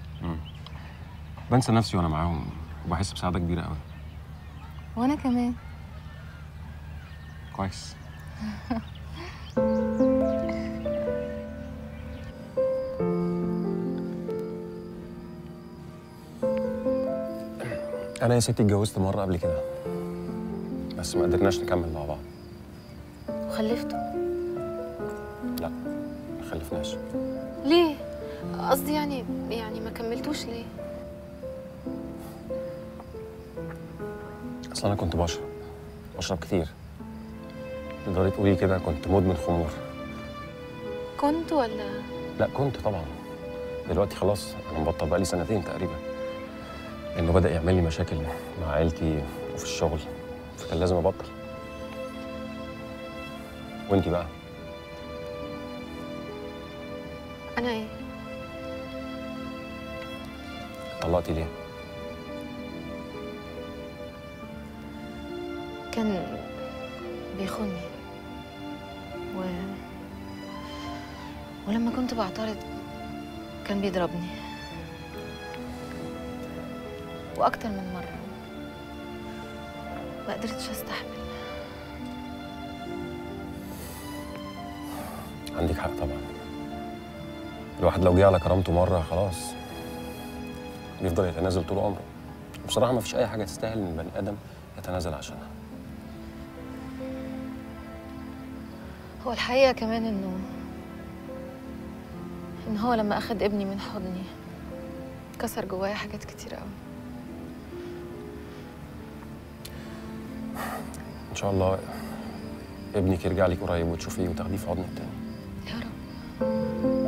بنسى نفسي وانا معاهم وبحس بسعاده كبيره قوي وانا كمان كويس انا يا ستي اتجوزت مره قبل كده بس ما قدرناش نكمل مع بعض وخلفته لا ما خلفناش ليه قصدي يعني يعني ما كملتوش ليه اصل انا كنت بشرب بشرب كتير تقدري تقولي كده كنت مدمن خمور كنت ولا لا كنت طبعا دلوقتي خلاص انا مبطل بقالي سنتين تقريبا لانه بدا يعمل لي مشاكل مع عيلتي وفي الشغل فكان لازم ابطل وانتي بقى انا ايه طلقتي ليه كان بيخوني و... ولما كنت بعترض كان بيضربني واكتر من مره ما قدرتش استحمل عندك حق طبعا الواحد لو جه على كرامته مره خلاص بيفضل يتنازل طول عمره بصراحه ما فيش اي حاجه تستاهل ان البني ادم يتنازل عشانها هو الحقيقه كمان انه ان هو لما اخد ابني من حضني كسر جوايا حاجات كتير قوي ان شاء الله ابنك يرجع لك قريب وتشوفيه وتاخديه في حضنك تاني يا رب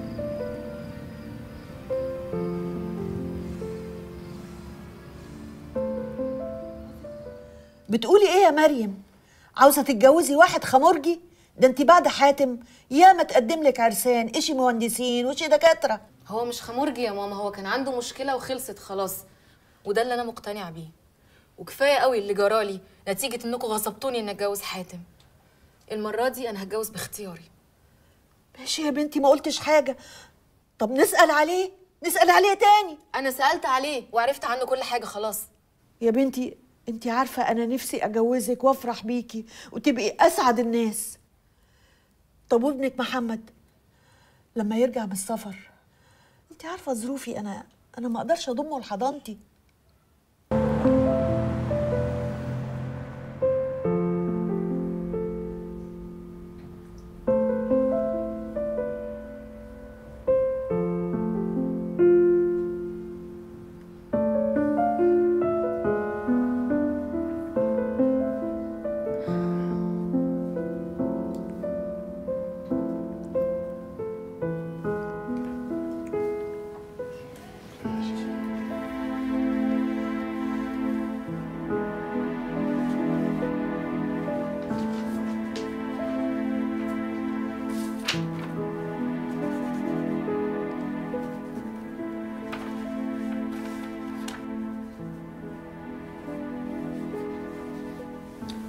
بتقولي ايه يا مريم عاوزه تتجوزي واحد خمرجي ده انت بعد حاتم ياما تقدم لك عرسان اشي مهندسين وشي دكاتره هو مش خمرجي يا ماما هو كان عنده مشكله وخلصت خلاص وده اللي انا مقتنعه بيه وكفايه قوي اللي جرالي نتيجه انكم غصبتوني اني اتجوز حاتم المره دي انا هتجوز باختياري ماشي يا بنتي ما قلتش حاجه طب نسال عليه نسال عليه تاني انا سالت عليه وعرفت عنه كل حاجه خلاص يا بنتي انت عارفه انا نفسي اجوزك وافرح بيكي وتبقي اسعد الناس طب وابنك محمد لما يرجع من السفر انت عارفه ظروفي انا انا ما اقدرش اضمه لحضانتي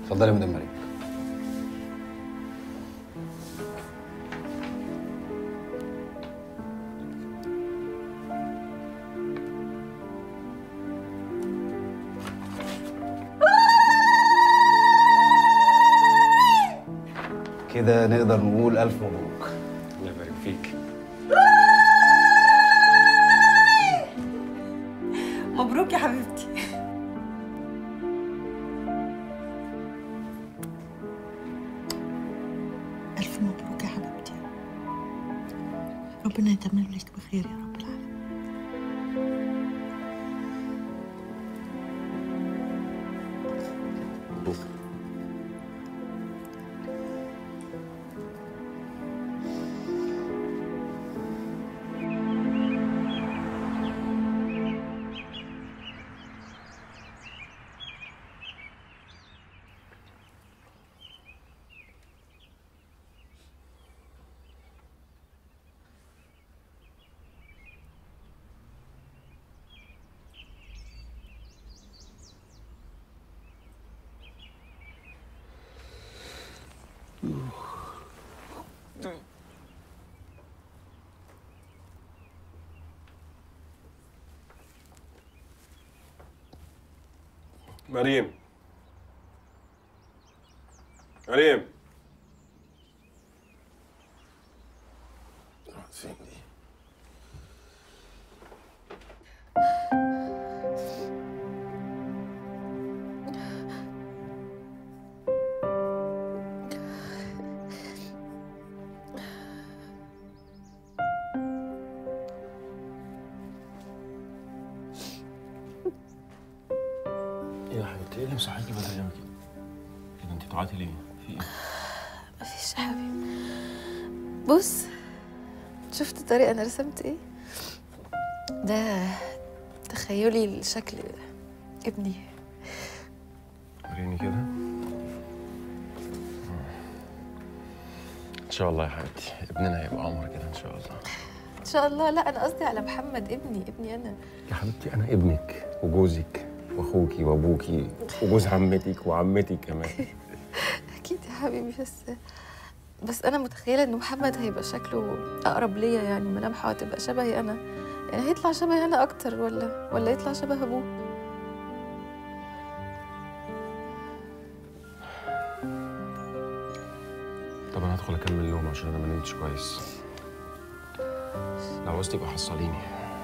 اتفضلي يا مدام مريم كده نقدر نقول ألف مبروك الله يبارك فيك مبروك يا حبيبتي ألف مبروك يا حبيبتي ربنا يتمم لك بخير يا رب العالمين مريم مريم فين دي؟ ايه يا حبيبتي ايه اللي مصحيكي بدري قوي كده؟ كده انت بتعيطي ليه؟ في ايه؟ مفيش يا حبيبي بص شفت الطريقة أنا رسمت إيه؟ ده تخيلي لشكل ابني وريني كده ان شاء الله يا حبيبتي ابننا هيبقى عمر كده ان شاء الله إن شاء الله لا أنا قصدي على محمد ابني ابني أنا يا حبيبتي انا ابنك وجوزك واخوكي وابوكي وجوز عمتك وعمتي كمان أكيد يا حبيبي بس بس أنا متخيلة إن محمد هيبقى شكله أقرب ليا يعني ملامحه هتبقى شبهي أنا يعني هيطلع شبهي أنا أكتر ولا ولا يطلع شبه أبوه طب انا هدخل اكمل نوم عشان انا ما نمتش كويس لو عوزتي يبقى حصليني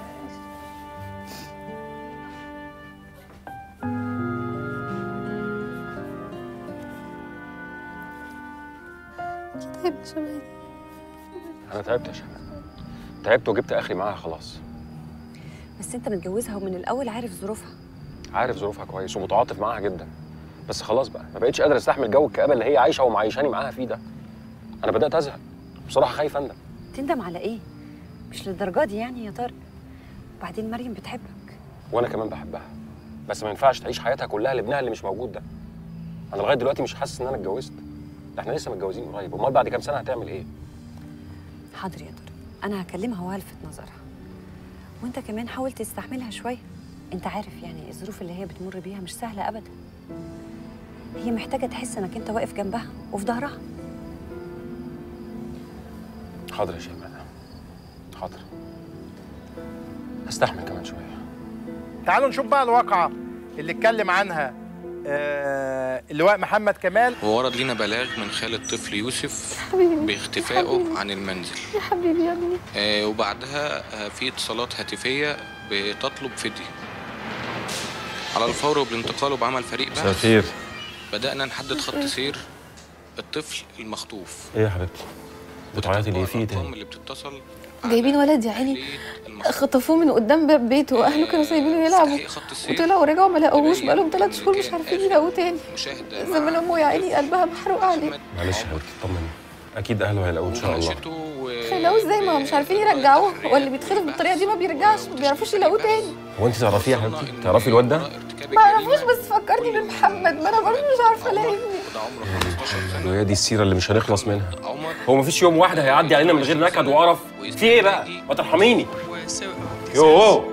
أكيد هيبقى شبهي انا تعبت يا شباب تعبت وجبت اخري معاها خلاص بس انت متجوزها ومن الاول عارف ظروفها عارف ظروفها كويس ومتعاطف معاها جدا بس خلاص بقى ما بقتش قادر استحمل جو الكآبه اللي هي عايشه ومعيشاني معاها فيه ده انا بدات ازهق بصراحه خايف اندم تندم على ايه مش للدرجه دي يعني يا طارق وبعدين مريم بتحبك وانا كمان بحبها بس ما ينفعش تعيش حياتها كلها لابنها اللي مش موجود ده انا لغايه دلوقتي مش حاسس ان انا اتجوزت ده احنا لسه متجوزين قريب امال بعد كام سنه هتعمل ايه حاضر يا طارق انا هكلمها وهلفت نظرها وانت كمان حاول تستحملها شويه انت عارف يعني الظروف اللي هي بتمر بيها مش سهله ابدا هي محتاجه تحس انك انت واقف جنبها وفي ظهرها حاضر يا شيماء حاضر هستحمل كمان شويه تعالوا نشوف بقى الواقعة اللي اتكلم عنها آه اللواء محمد كمال وورد لنا بلاغ من خالة طفل يوسف حبيبي باختفائه عن المنزل يا حبيبي يا ابني آه وبعدها آه في اتصالات هاتفية بتطلب فدية على الفور وبالانتقال بعمل فريق مساء بحث الخير بدأنا نحدد خط سير الطفل المخطوف ايه يا حبيبتي بتعيطي ليه في ايه تاني اللي بتتصل جايبين ولد يا عيني خطفوه من قدام باب بيته واهله كانوا سايبينه يلعبوا وطلعوا ورجعوا ما لقوهوش بقالهم ثلاث شهور مش عارفين يلاقوه تاني زمان امه يا عيني قلبها محروق عليه معلش يا حبيبتي اطمني اكيد اهله هيلاقوه ان شاء الله هيلاقوه ازاي ما هم مش عارفين يرجعوه واللي بيتخلف بالطريقه دي ما بيرجعش ما بيعرفوش يلاقوه تاني هو انت تعرفيه يا حبيبتي تعرفي الواد ده ما اعرفوش بس فكرني بمحمد ما انا برضه مش عارفه الاقي ابني وهي دي السيره اللي مش هنخلص منها هو مفيش يوم واحد هيعدي علينا من غير نكد وقرف في ايه بقى ما ترحميني يوه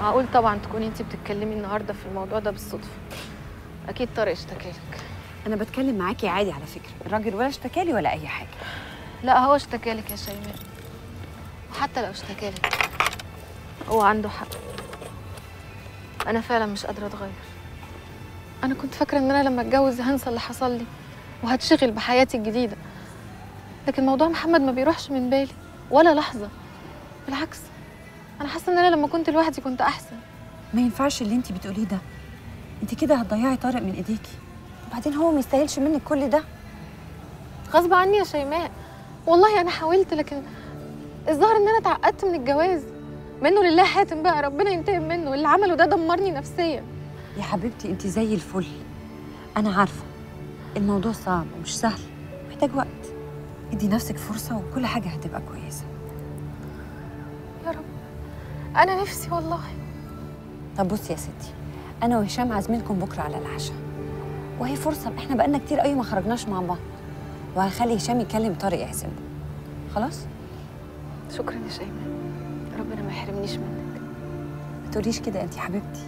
معقول طبعا تكوني انت بتتكلمي النهارده في الموضوع ده بالصدفه اكيد طارق اشتكالك انا بتكلم معاكي عادي على فكره الراجل ولا اشتكالي ولا اي حاجه لا هو اشتكالك يا شيماء وحتى لو اشتكالك هو عنده حق انا فعلا مش قادره اتغير انا كنت فاكره ان انا لما اتجوز هنسى اللي حصل لي وهتشغل بحياتي الجديده لكن موضوع محمد ما بيروحش من بالي ولا لحظه بالعكس انا حاسه ان انا لما كنت لوحدي كنت احسن ما ينفعش اللي انت بتقوليه ده انت كده هتضيعي طارق من ايديكي وبعدين هو ما يستاهلش منك كل ده غصب عني يا شيماء والله انا حاولت لكن الظاهر ان انا اتعقدت من الجواز منه لله حاتم بقى ربنا ينتقم منه اللي عمله ده دمرني نفسيا يا حبيبتي انت زي الفل انا عارفه الموضوع صعب ومش سهل محتاج وقت ادي نفسك فرصه وكل حاجه هتبقى كويسه يا رب انا نفسي والله طب بصي يا ستي انا وهشام عازمينكم بكره على العشاء وهي فرصه احنا بقالنا كتير قوي ما خرجناش مع بعض وهخلي هشام يكلم طارق يعزمه خلاص شكرا يا شيماء ربنا ما يحرمنيش منك ما تقوليش كده انت حبيبتي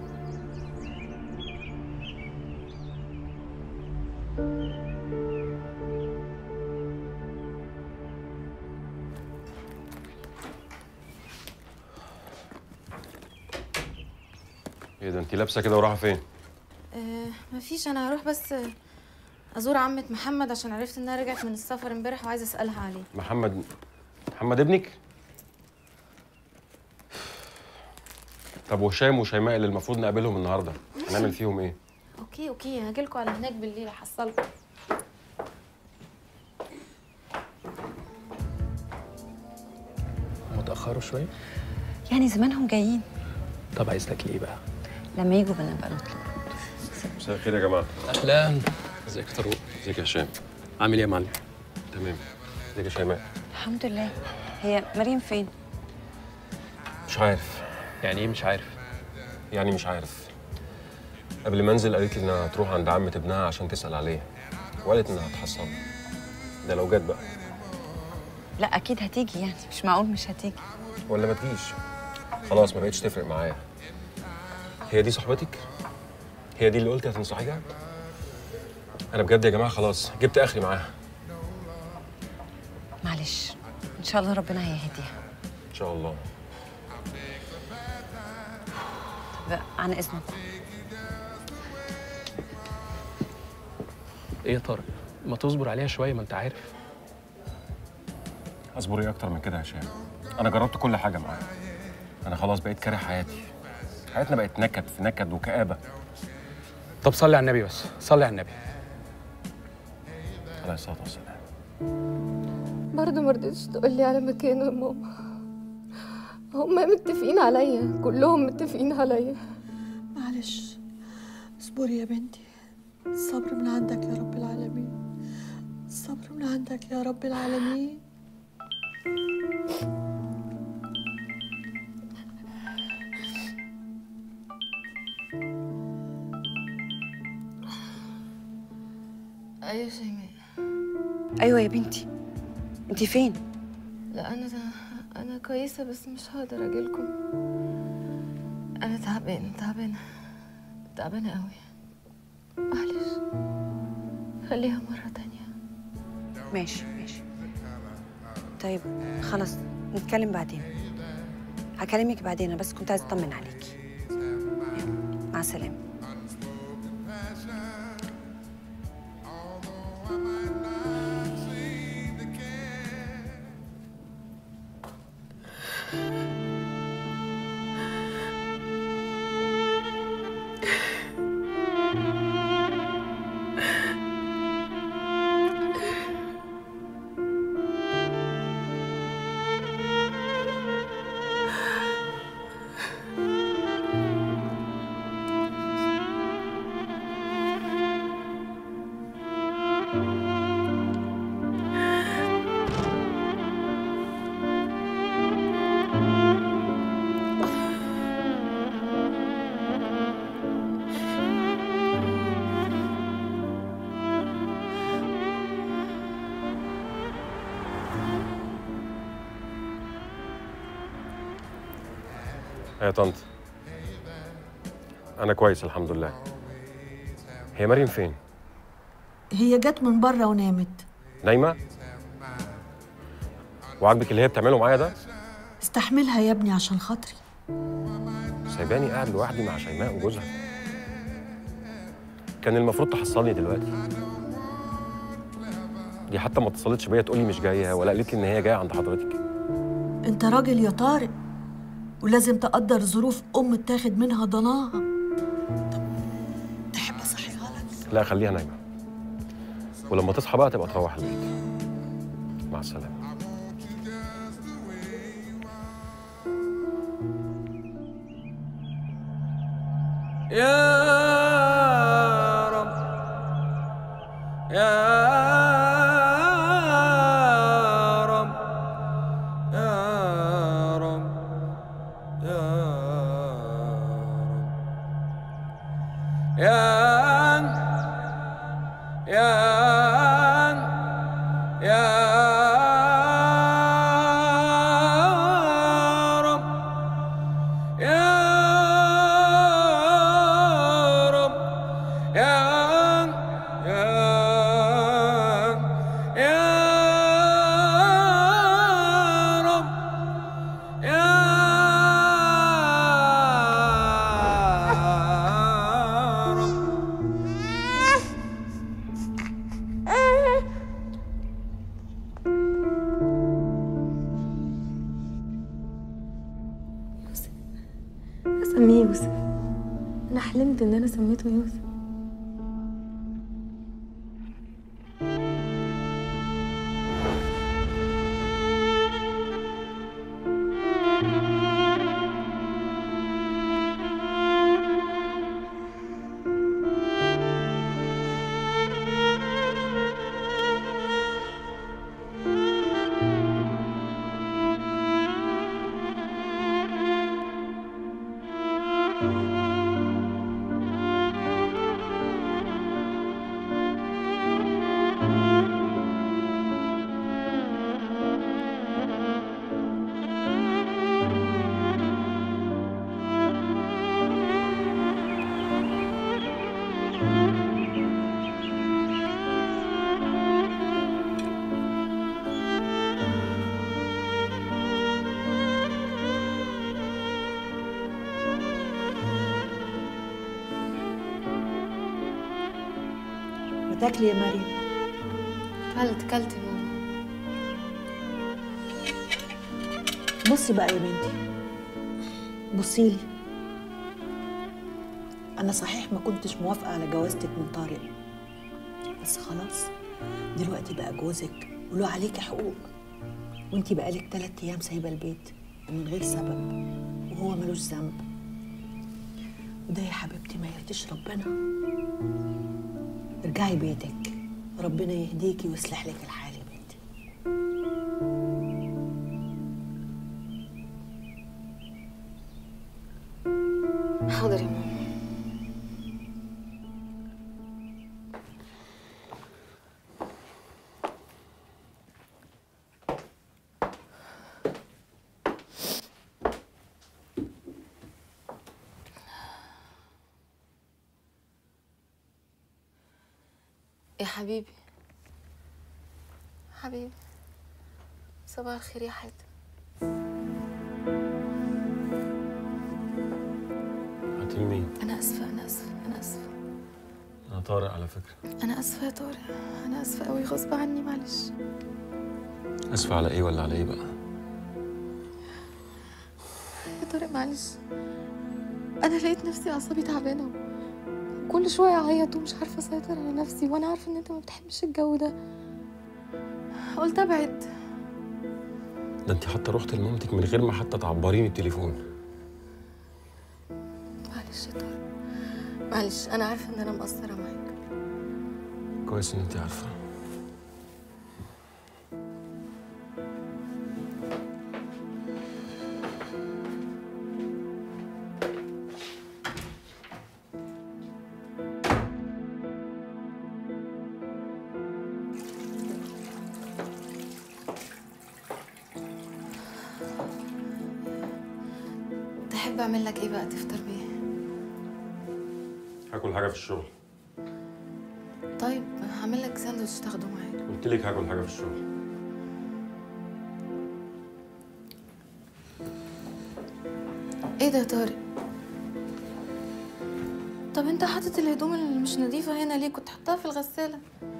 ايه ده انت لابسه كده ورايحه فين أه مفيش انا هروح بس ازور عمة محمد عشان عرفت انها رجعت من السفر امبارح وعايزه اسالها عليه محمد محمد ابنك طب وهشام وشيماء اللي المفروض نقابلهم النهارده هنعمل فيهم ايه اوكي اوكي هاجيلكوا على هناك بالليل احصلكوا متأخروا شوية يعني زمانهم جايين طب عايز تاكلي ايه بقى؟ لما يجوا بنبقى نطلب مساء الخير يا جماعه اهلا ازيك يا طارق ازيك يا هشام عامل ايه يا معلم؟ تمام ازيك يا شيماء الحمد لله هي مريم فين مش عارف يعني ايه مش عارف يعني مش عارف قبل ما انزل قالت لي انها تروح عند عمة ابنها عشان تسأل عليه وقالت انها هتحصل ده لو جت بقى لا اكيد هتيجي يعني مش معقول مش هتيجي ولا ما تجيش خلاص ما بقتش تفرق معايا هي دي صاحبتك هي دي اللي قلتي هتنصحيها انا بجد يا جماعه خلاص جبت اخري معاها معلش ان شاء الله ربنا هيهديها ان شاء الله طب عن اذنكم ايه يا طارق؟ ما تصبر عليها شوية ما انت عارف اصبر ايه اكتر من كده يا هشام انا جربت كل حاجه معاها انا خلاص بقيت كاره حياتي حياتنا بقت نكد في نكد وكآبه طب صلي على النبي بس صلي على النبي عليه الصلاه والسلام برضه ما رضيتش تقول لي على مكانه يا ماما هما متفقين عليا كلهم متفقين عليا معلش اصبري يا بنتي الصبر من عندك يا رب العالمين الصبر من عندك يا رب العالمين ايوه شيماء ايوه يا بنتي انت فين لا انا انا كويسه بس مش هقدر اجيلكم انا تعبانه تعبانه تعبانه قوي معلش خليها مره تانية ماشي ماشي طيب خلاص نتكلم بعدين هكلمك بعدين أنا بس كنت عايزه اطمن عليكي يلا، مع السلامه يا طنط انا كويس الحمد لله هي مريم فين هي جت من بره ونامت نايمه وعاجبك اللي هي بتعمله معايا ده استحملها يا ابني عشان خاطري سايباني قاعد لوحدي مع شيماء وجوزها كان المفروض تحصلني دلوقتي دي حتى ما اتصلتش بيا تقول لي مش جايه ولا قالت لي ان هي جايه عند حضرتك انت راجل يا طارق ولازم تقدر ظروف ام اتاخد منها ضناها طب تحب اصحيها لك لا خليها نايمه ولما تصحى بقى تبقى تروح البيت مع السلامه يا رب يا رب يا رب يا رب يا يا يا رب يا رب يا يا يا رب يا اسميه يوسف انا حلمت ان انا سميته يوسف ما تاكلي يا مريم كلت كلت يا ماما بصي بقى يا بنتي بصي لي انا صحيح ما كنتش موافقه على جوازتك من طارق بس خلاص دلوقتي بقى جوزك وله عليكي حقوق وانتي بقالك تلات ايام سايبه البيت ومن غير سبب وهو ملوش ذنب وده يا حبيبتي ما يرضيش ربنا ارجعي بيتك ربنا يهديكي ويصلح لك الحال يا بنتي حاضر يا ماما يا حبيبي حبيبي صباح الخير يا حاتم حاتم مين انا اسفه انا اسفه انا اسفه انا طارق على فكره انا اسفه يا طارق انا اسفه قوي غصب عني معلش اسف على ايه ولا على ايه بقى يا طارق معلش انا لقيت نفسي اعصابي تعبانه كل شويه اعيط ومش عارفه اسيطر على نفسي وانا عارفه ان انت ما بتحبش الجو ده قلت ابعد ده انت حتى رحت لمامتك من غير ما حتى تعبريني التليفون معلش يا طارق معلش انا عارفه ان انا مقصره معاك كويس ان انت عارفه تحب اعمل لك ايه بقى تفطر بيه هاكل حاجه في الشغل طيب هعمل لك ساندوتش تاخده معاك قلت لك هاكل حاجه في الشغل ايه ده يا طارق طب انت حاطط الهدوم اللي مش نظيفة هنا ليه كنت حطها في الغسالة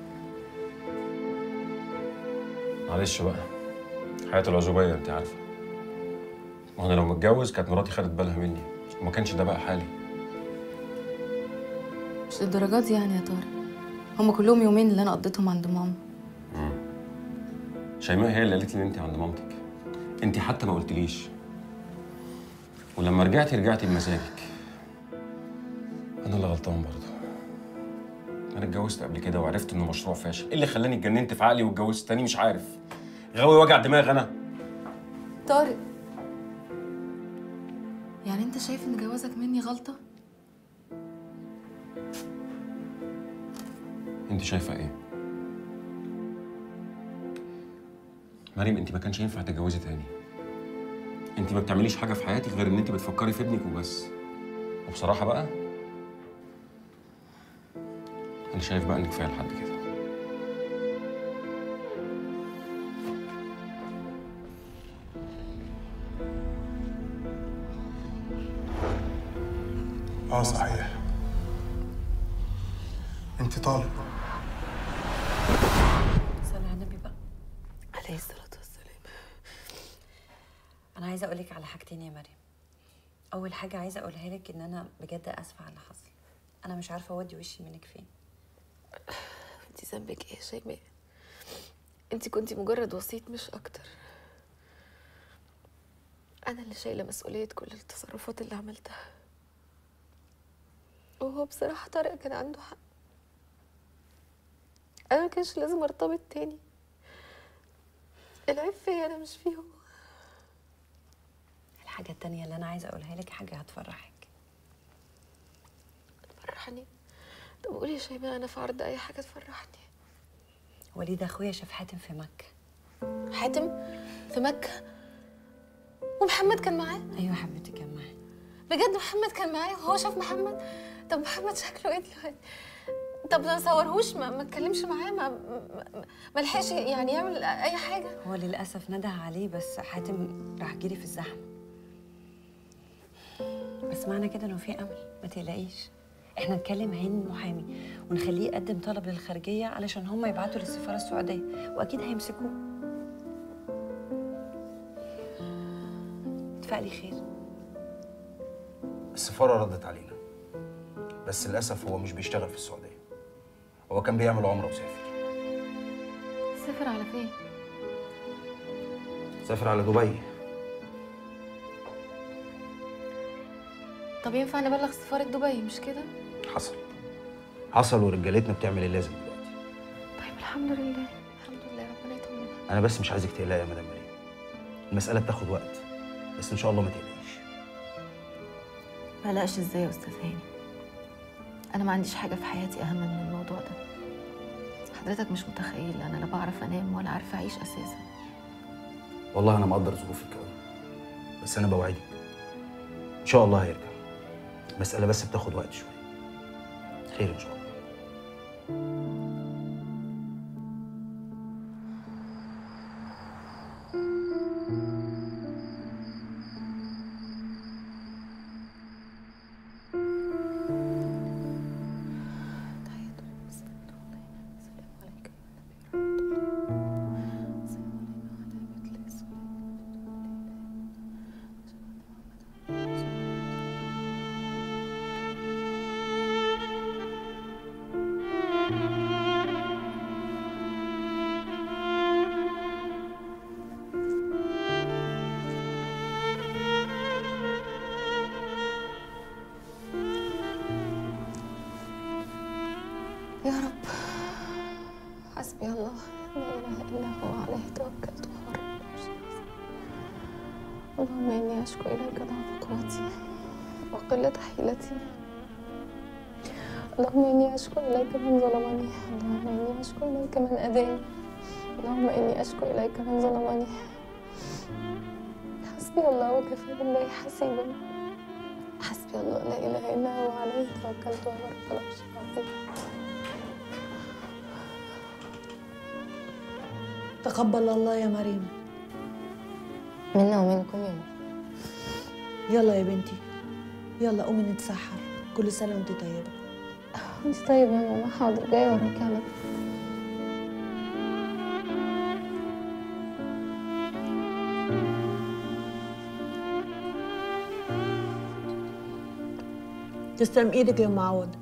معلش بقى حياة العزوبية انت عارفة ما انا لو متجوز كانت مراتي خدت بالها مني وما كانش ده بقى حالي مش للدرجات دي يعني يا طارق هما كلهم يومين اللي انا قضيتهم عند ماما شيماء هي اللي قالت لي ان انت عند مامتك انت حتى ما قلتليش ولما رجعتي رجعتي بمزاجك انا اللي غلطان برضه انا اتجوزت قبل كده وعرفت انه مشروع فاشل ايه اللي خلاني اتجننت في عقلي واتجوزت تاني مش عارف غاوي وجع دماغ انا طارق يعني انت شايف ان جوازك مني غلطة انت شايفه ايه مريم انت ما كانش ينفع تتجوزي تاني انت ما بتعمليش حاجه في حياتك غير ان انت بتفكري في ابنك وبس وبصراحه بقى انا شايف بقى ان كفايه لحد كده اه صحيح انت طالب صلي على النبي بقى عليه الصلاة والسلام أنا عايزة أقولك على حاجتين يا مريم أول حاجة عايزة أقولها لك إن أنا بجد آسفة على اللي حصل أنا مش عارفة أودي وشي منك فين انت ذنبك ايه يا شيماء انت كنتي مجرد وسيط مش اكتر انا اللي شايله مسؤوليه كل التصرفات اللي عملتها وهو بصراحه طارق كان عنده حق انا ما كانش لازم ارتبط تاني العيب فيا انا مش فيه هو الحاجة التانية اللي أنا عايزة أقولها لك حاجة هتفرحك فرحني طب قولي يا شيماء انا في عرض اي حاجه تفرحني وليد أخويا شاف حاتم في مكة حاتم في مكه ومحمد كان معاه أيوة حبيبتي كان معاه بجد محمد كان معايا وهو شاف محمد طب محمد شكله ايه دلوقتي طب ما صورهوش ما ما اتكلمش معاه ما ما- ما لحقش يعني يعمل اي حاجه هو للأسف نده عليه بس حاتم راح جري في الزحمة بس معنى كده إنه في أمل ما تقلقيش احنا نكلم عين المحامي ونخليه يقدم طلب للخارجية علشان هم يبعتوا للسفارة السعودية وأكيد هيمسكوه اتفقلي خير السفارة ردت علينا بس للأسف هو مش بيشتغل في السعودية هو كان بيعمل عمرة وسافر سافر على فين سافر على دبي طب ينفع نبلغ سفاره دبي مش كده حصل حصل ورجالتنا بتعمل اللازم دلوقتي طيب الحمد لله الحمد لله ربنا يطمنا أنا بس مش عايزك تقلقي يا مدام مريم المسألة بتاخد وقت بس إن شاء الله ما تقلقيش ما قلقش ازاي يا استاذ هاني انا ما عنديش حاجه في حياتي اهم من الموضوع ده حضرتك مش متخيل انا لا بعرف انام ولا عارفه اعيش اساسا والله أنا مقدر ظروفك أوي بس أنا بوعدك إن شاء الله هيرجع المسألة بس بتاخد وقت شوية خير إن شاء الله يا رب حسبي الله لا اله الا هو عليه توكلت وهو رب العرش العظيم. اللهم اني اشكو اليك ضعف قوتي وقله حيلتي اللهم اني اشكو اليك من ظلمني اللهم اني اشكو اليك من اذاني اللهم اني اشكو اليك من ظلمني حسبي الله وكفى بالله حسيبا حسبي حسبي الله لا اله الا هو عليه توكلت وهو رب العرش العظيم تقبل الله يا مريم منا ومنكم يا ماما يلا يا بنتي يلا قومي نتسحر كل سنة وانت طيبة انت طيب يا ماما حاضر جايه وراكي على طول. تسلم ايدك يا ام عوض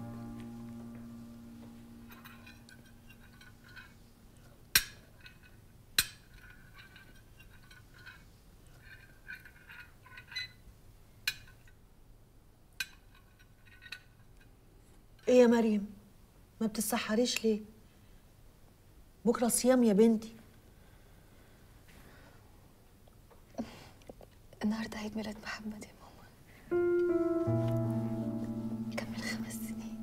ايه يا مريم ما بتتسحريش ليه بكره صيام يا بنتي النهارده عيد ميلاد محمد يا ماما كمل خمس سنين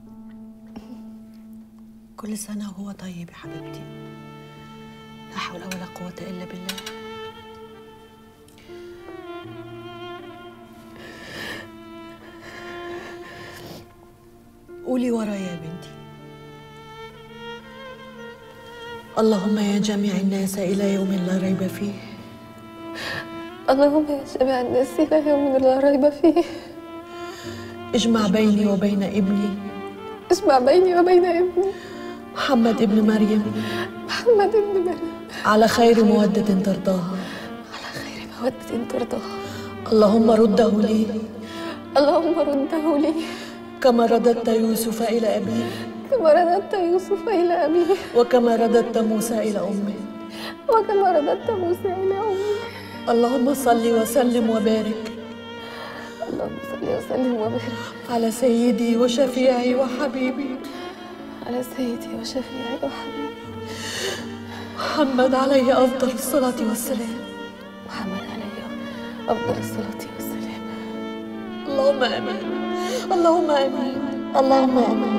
كل سنة وهو طيب يا حبيبتي لا حول ولا قوة إلا بالله قولي ورايا يا بنتي اللهم يا جميع الناس إلى يوم لا ريب فيه اللهم يا جميع الناس الى يوم لا ريب فيه اجمع بيني وبين ابني اجمع بيني وبين ابني محمد ابن مريم محمد ابن مريم على خير مودة ترضاها خير مودة ترضاها اللهم رده لي اللهم رده لي كما رددت يوسف إلى أبيه كما رددت يوسف إلى أبيه وكما رددت موسى إلى أمه وكما رددت موسى إلى أمه اللهم صل وسلم وبارك اللهم صل وسلم وبارك على سيدي وشفيعي وحبيبي على سيدي وشفيعي وحبيبي محمد عليه أفضل الصلاة والسلام محمد عليه أفضل الصلاة والسلام اللهم آمين اللهم آمين اللهم آمين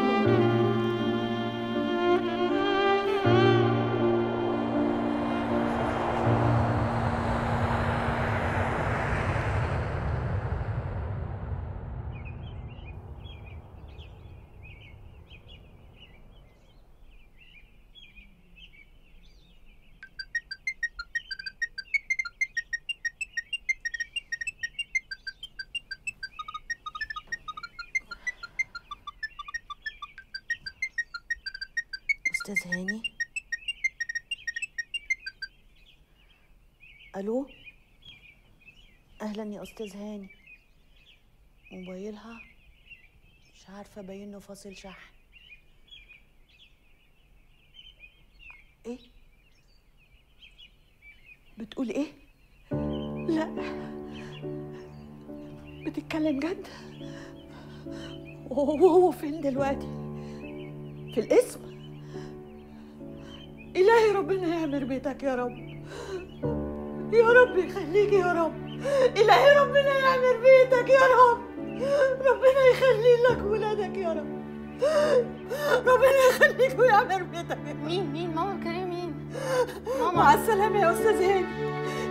أستاذ هاني ألو أهلا يا أستاذ هاني موبايلها مش عارفة باينه فاصل شحن إيه بتقول إيه لا بتتكلم جد وهو هو فين دلوقتي في الاسم إلهي ربنا يعمر بيتك يا رب يا رب يخليك يا رب إلهي ربنا يعمر بيتك يا رب ربنا يخلي لك ولادك يا رب ربنا يخليك ويعمر بيتك مين مين ماما كريم مين مع السلامة يا أستاذ هاني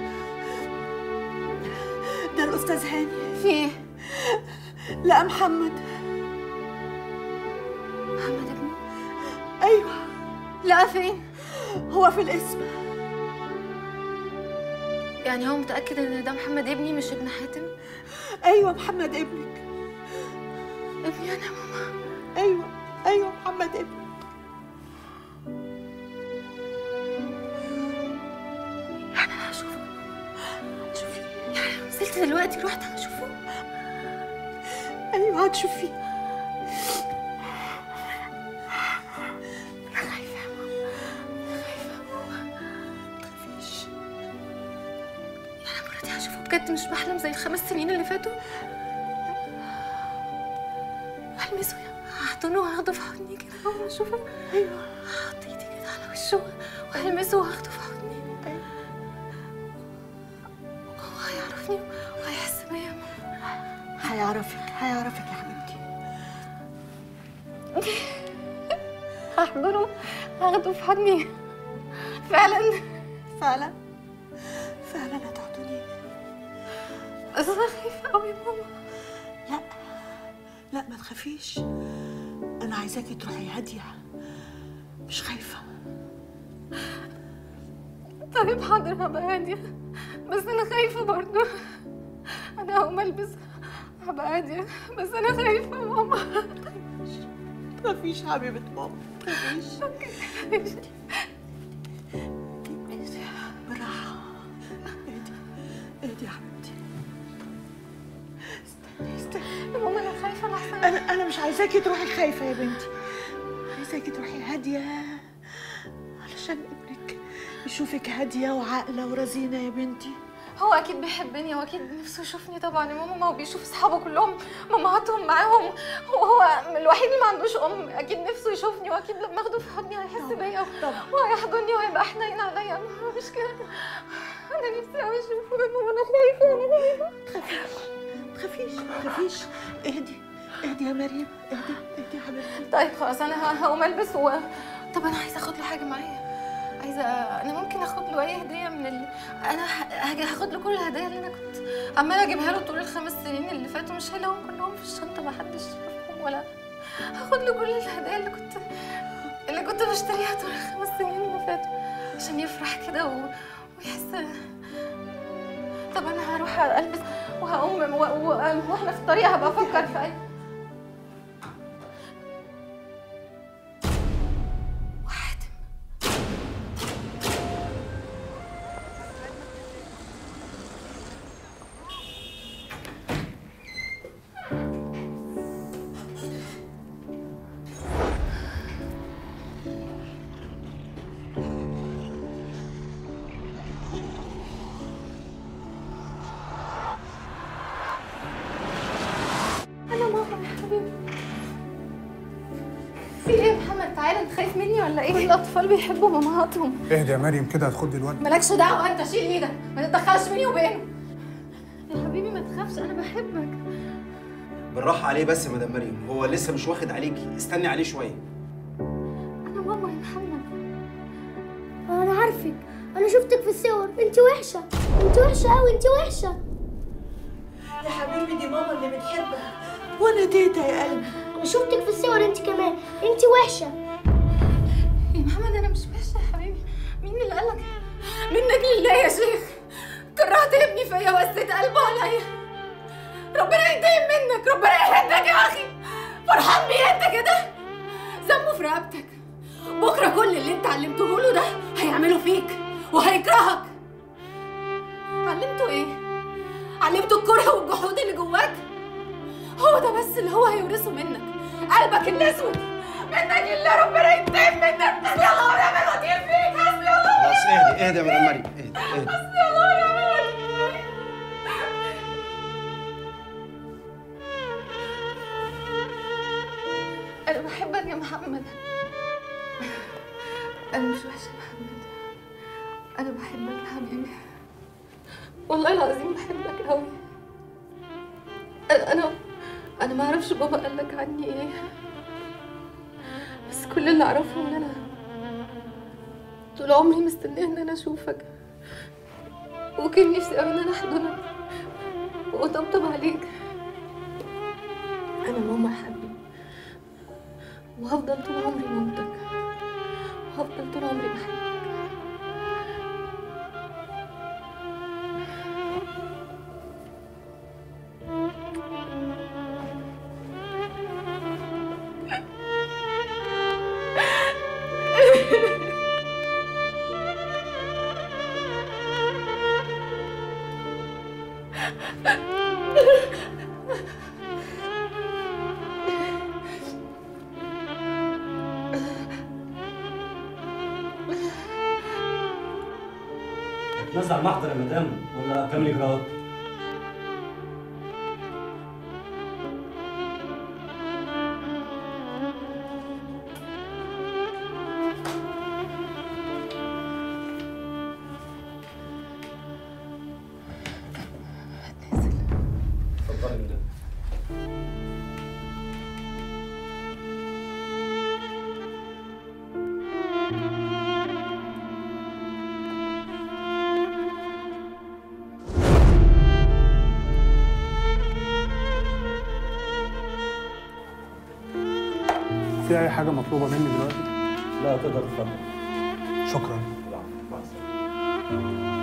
ده الأستاذ هاني في ايه؟ لا محمد محمد ابني أيوه لا فين؟ هو في الاسم يعني هو متأكد ان ده محمد ابني مش ابن حاتم؟ أيوه محمد ابنك ابني انا ماما أيوه أيوه محمد ابنك يعني انا هشوفه شوفي يعني نزلت دلوقتي رحت هشوفه أيوه هتشوفيه انا خايفة يا ماما انا خايفة يا ماما متخافيش يعني المرة دي هشوفه بجد مش بحلم زي الخمس سنين اللي فاتوا هلمسه هحضنه وهاخده في حضني كده اول ما اشوفه ايوه هحط ايدي كده على وشه وهلمسه وهاخده في حضني هو هيعرفني وهيحس بيا يا ماما هيعرفك هيعرفك يا حبيبتي هحضنه هاخده في حضني فعلا فعلا فعلا هتحضنيه بس انا خايفة قوي يا ماما لا لا ما تخافيش انا عايزاكي تروحي هاديه مش خايفه طيب حاضر هبقى هادية بس أنا خايفة برضو أنا هقوم ألبس هبقى هادية بس أنا خايفة يا ماما تخافيش حبيبه ماما تخافيش بالراحه اهدي اهدي يا حبيبتي استني استني يا ماما أنا خايفة لحسن انا انا مش عايزاكي تروحي خايفه يا بنتي عايزاكي تروحي هاديه علشان ابنك يشوفك هاديه وعاقله ورزينه يا بنتي هو أكيد بيحبني وأكيد نفسه يشوفني طبعا يا ماما ما هو بيشوف أصحابه كلهم مامهاتهم معاهم وهو الوحيد اللي ما عندوش أم أكيد نفسه يشوفني وأكيد لما أخده في حضني هيحس بيا وهيحضني وهيبقى حنين عليا ما مش كده أنا نفسي أوي أشوفه يا ماما أنا خايفة أنا خايفة تخافيش تخافيش اهدي اهدي يا مريم اهدي اهدي يا حبيبتي طيب خلاص انا ه- هقوم البس و... طب انا عايزه اخد له حاجه معايا عايزه انا ممكن اخد له اي هديه من ال... انا ه- هاجي هاخد له كل الهدايا اللي انا كنت عماله اجيبها له طول الخمس سنين اللي فاتوا مش هلاقيهم كلهم في الشنطه ما حدش شافهم ولا هاخد له كل الهدايا اللي كنت اللي كنت بشتريها طول الخمس سنين اللي فاتوا عشان يفرح كده و... ويحس طب انا هروح البس وهقوم و... و... واحنا في الطريق هبقى افكر في اي انا ماما يا حبيبي في ايه يا محمد تعالى انت خايف مني ولا ايه؟ كل الاطفال بيحبوا مامهاتهم اهدي يا مريم كده هتخضي الواد مالكش دعوه انت شيل ايدك ما تتدخلش بيني وبينه يا حبيبي ما تخافش انا بحبك بالراحه عليه بس يا مدام مريم هو لسه مش واخد عليكي استني عليه شويه انا ماما يا محمد انا عارفك انا شفتك في الصور انت وحشه انت وحشه قوي انت وحشه يا حبيبي دي ماما اللي بتحبك وانا تيتا يا قلبي انا شفتك في الصور انت كمان انت وحشه يا محمد انا مش وحشه يا حبيبي مين اللي قالك منك لله يا شيخ كرهت ابني فيا وقسيت قلبه عليا ربنا ينتقم منك ربنا يهدك يا اخي فرحان بيه انت كده ذنبه في رقبتك بكره كل اللي انت علمته له ده هيعمله فيك وهيكرهك علمته ايه علمته الكره والجحود اللي جواك هو ده بس اللي هو هيورثه منك قلبك الاسود منك لله ربنا ينتقم منك حسبي الله ونعم الوكيل فيك حسبي الله خلاص اهدي اهدي يا مدام مريم اهدي اهدي حسبي الله ونعم الوكيل أنا بحبك يا محمد أنا مش وحشة يا محمد أنا بحبك يا حبيبي والله العظيم بحبك أوي أنا أنا أنا ما أعرفش بابا قال لك عني إيه بس كل اللي أعرفه إن أنا طول عمري مستنية إن أنا أشوفك وكان نفسي أوي إن أنا أحضنك وأطبطب عليك أنا ماما يا حبيبي وهفضل طول عمري مامتك وهفضل طول عمري بحبك نزل على المحضر يا مدام ولا كامل اجراءات؟ اتفضلي يا مدام في اي حاجه مطلوبه مني دلوقتي لا تقدر تفضل شكرا مع السلامه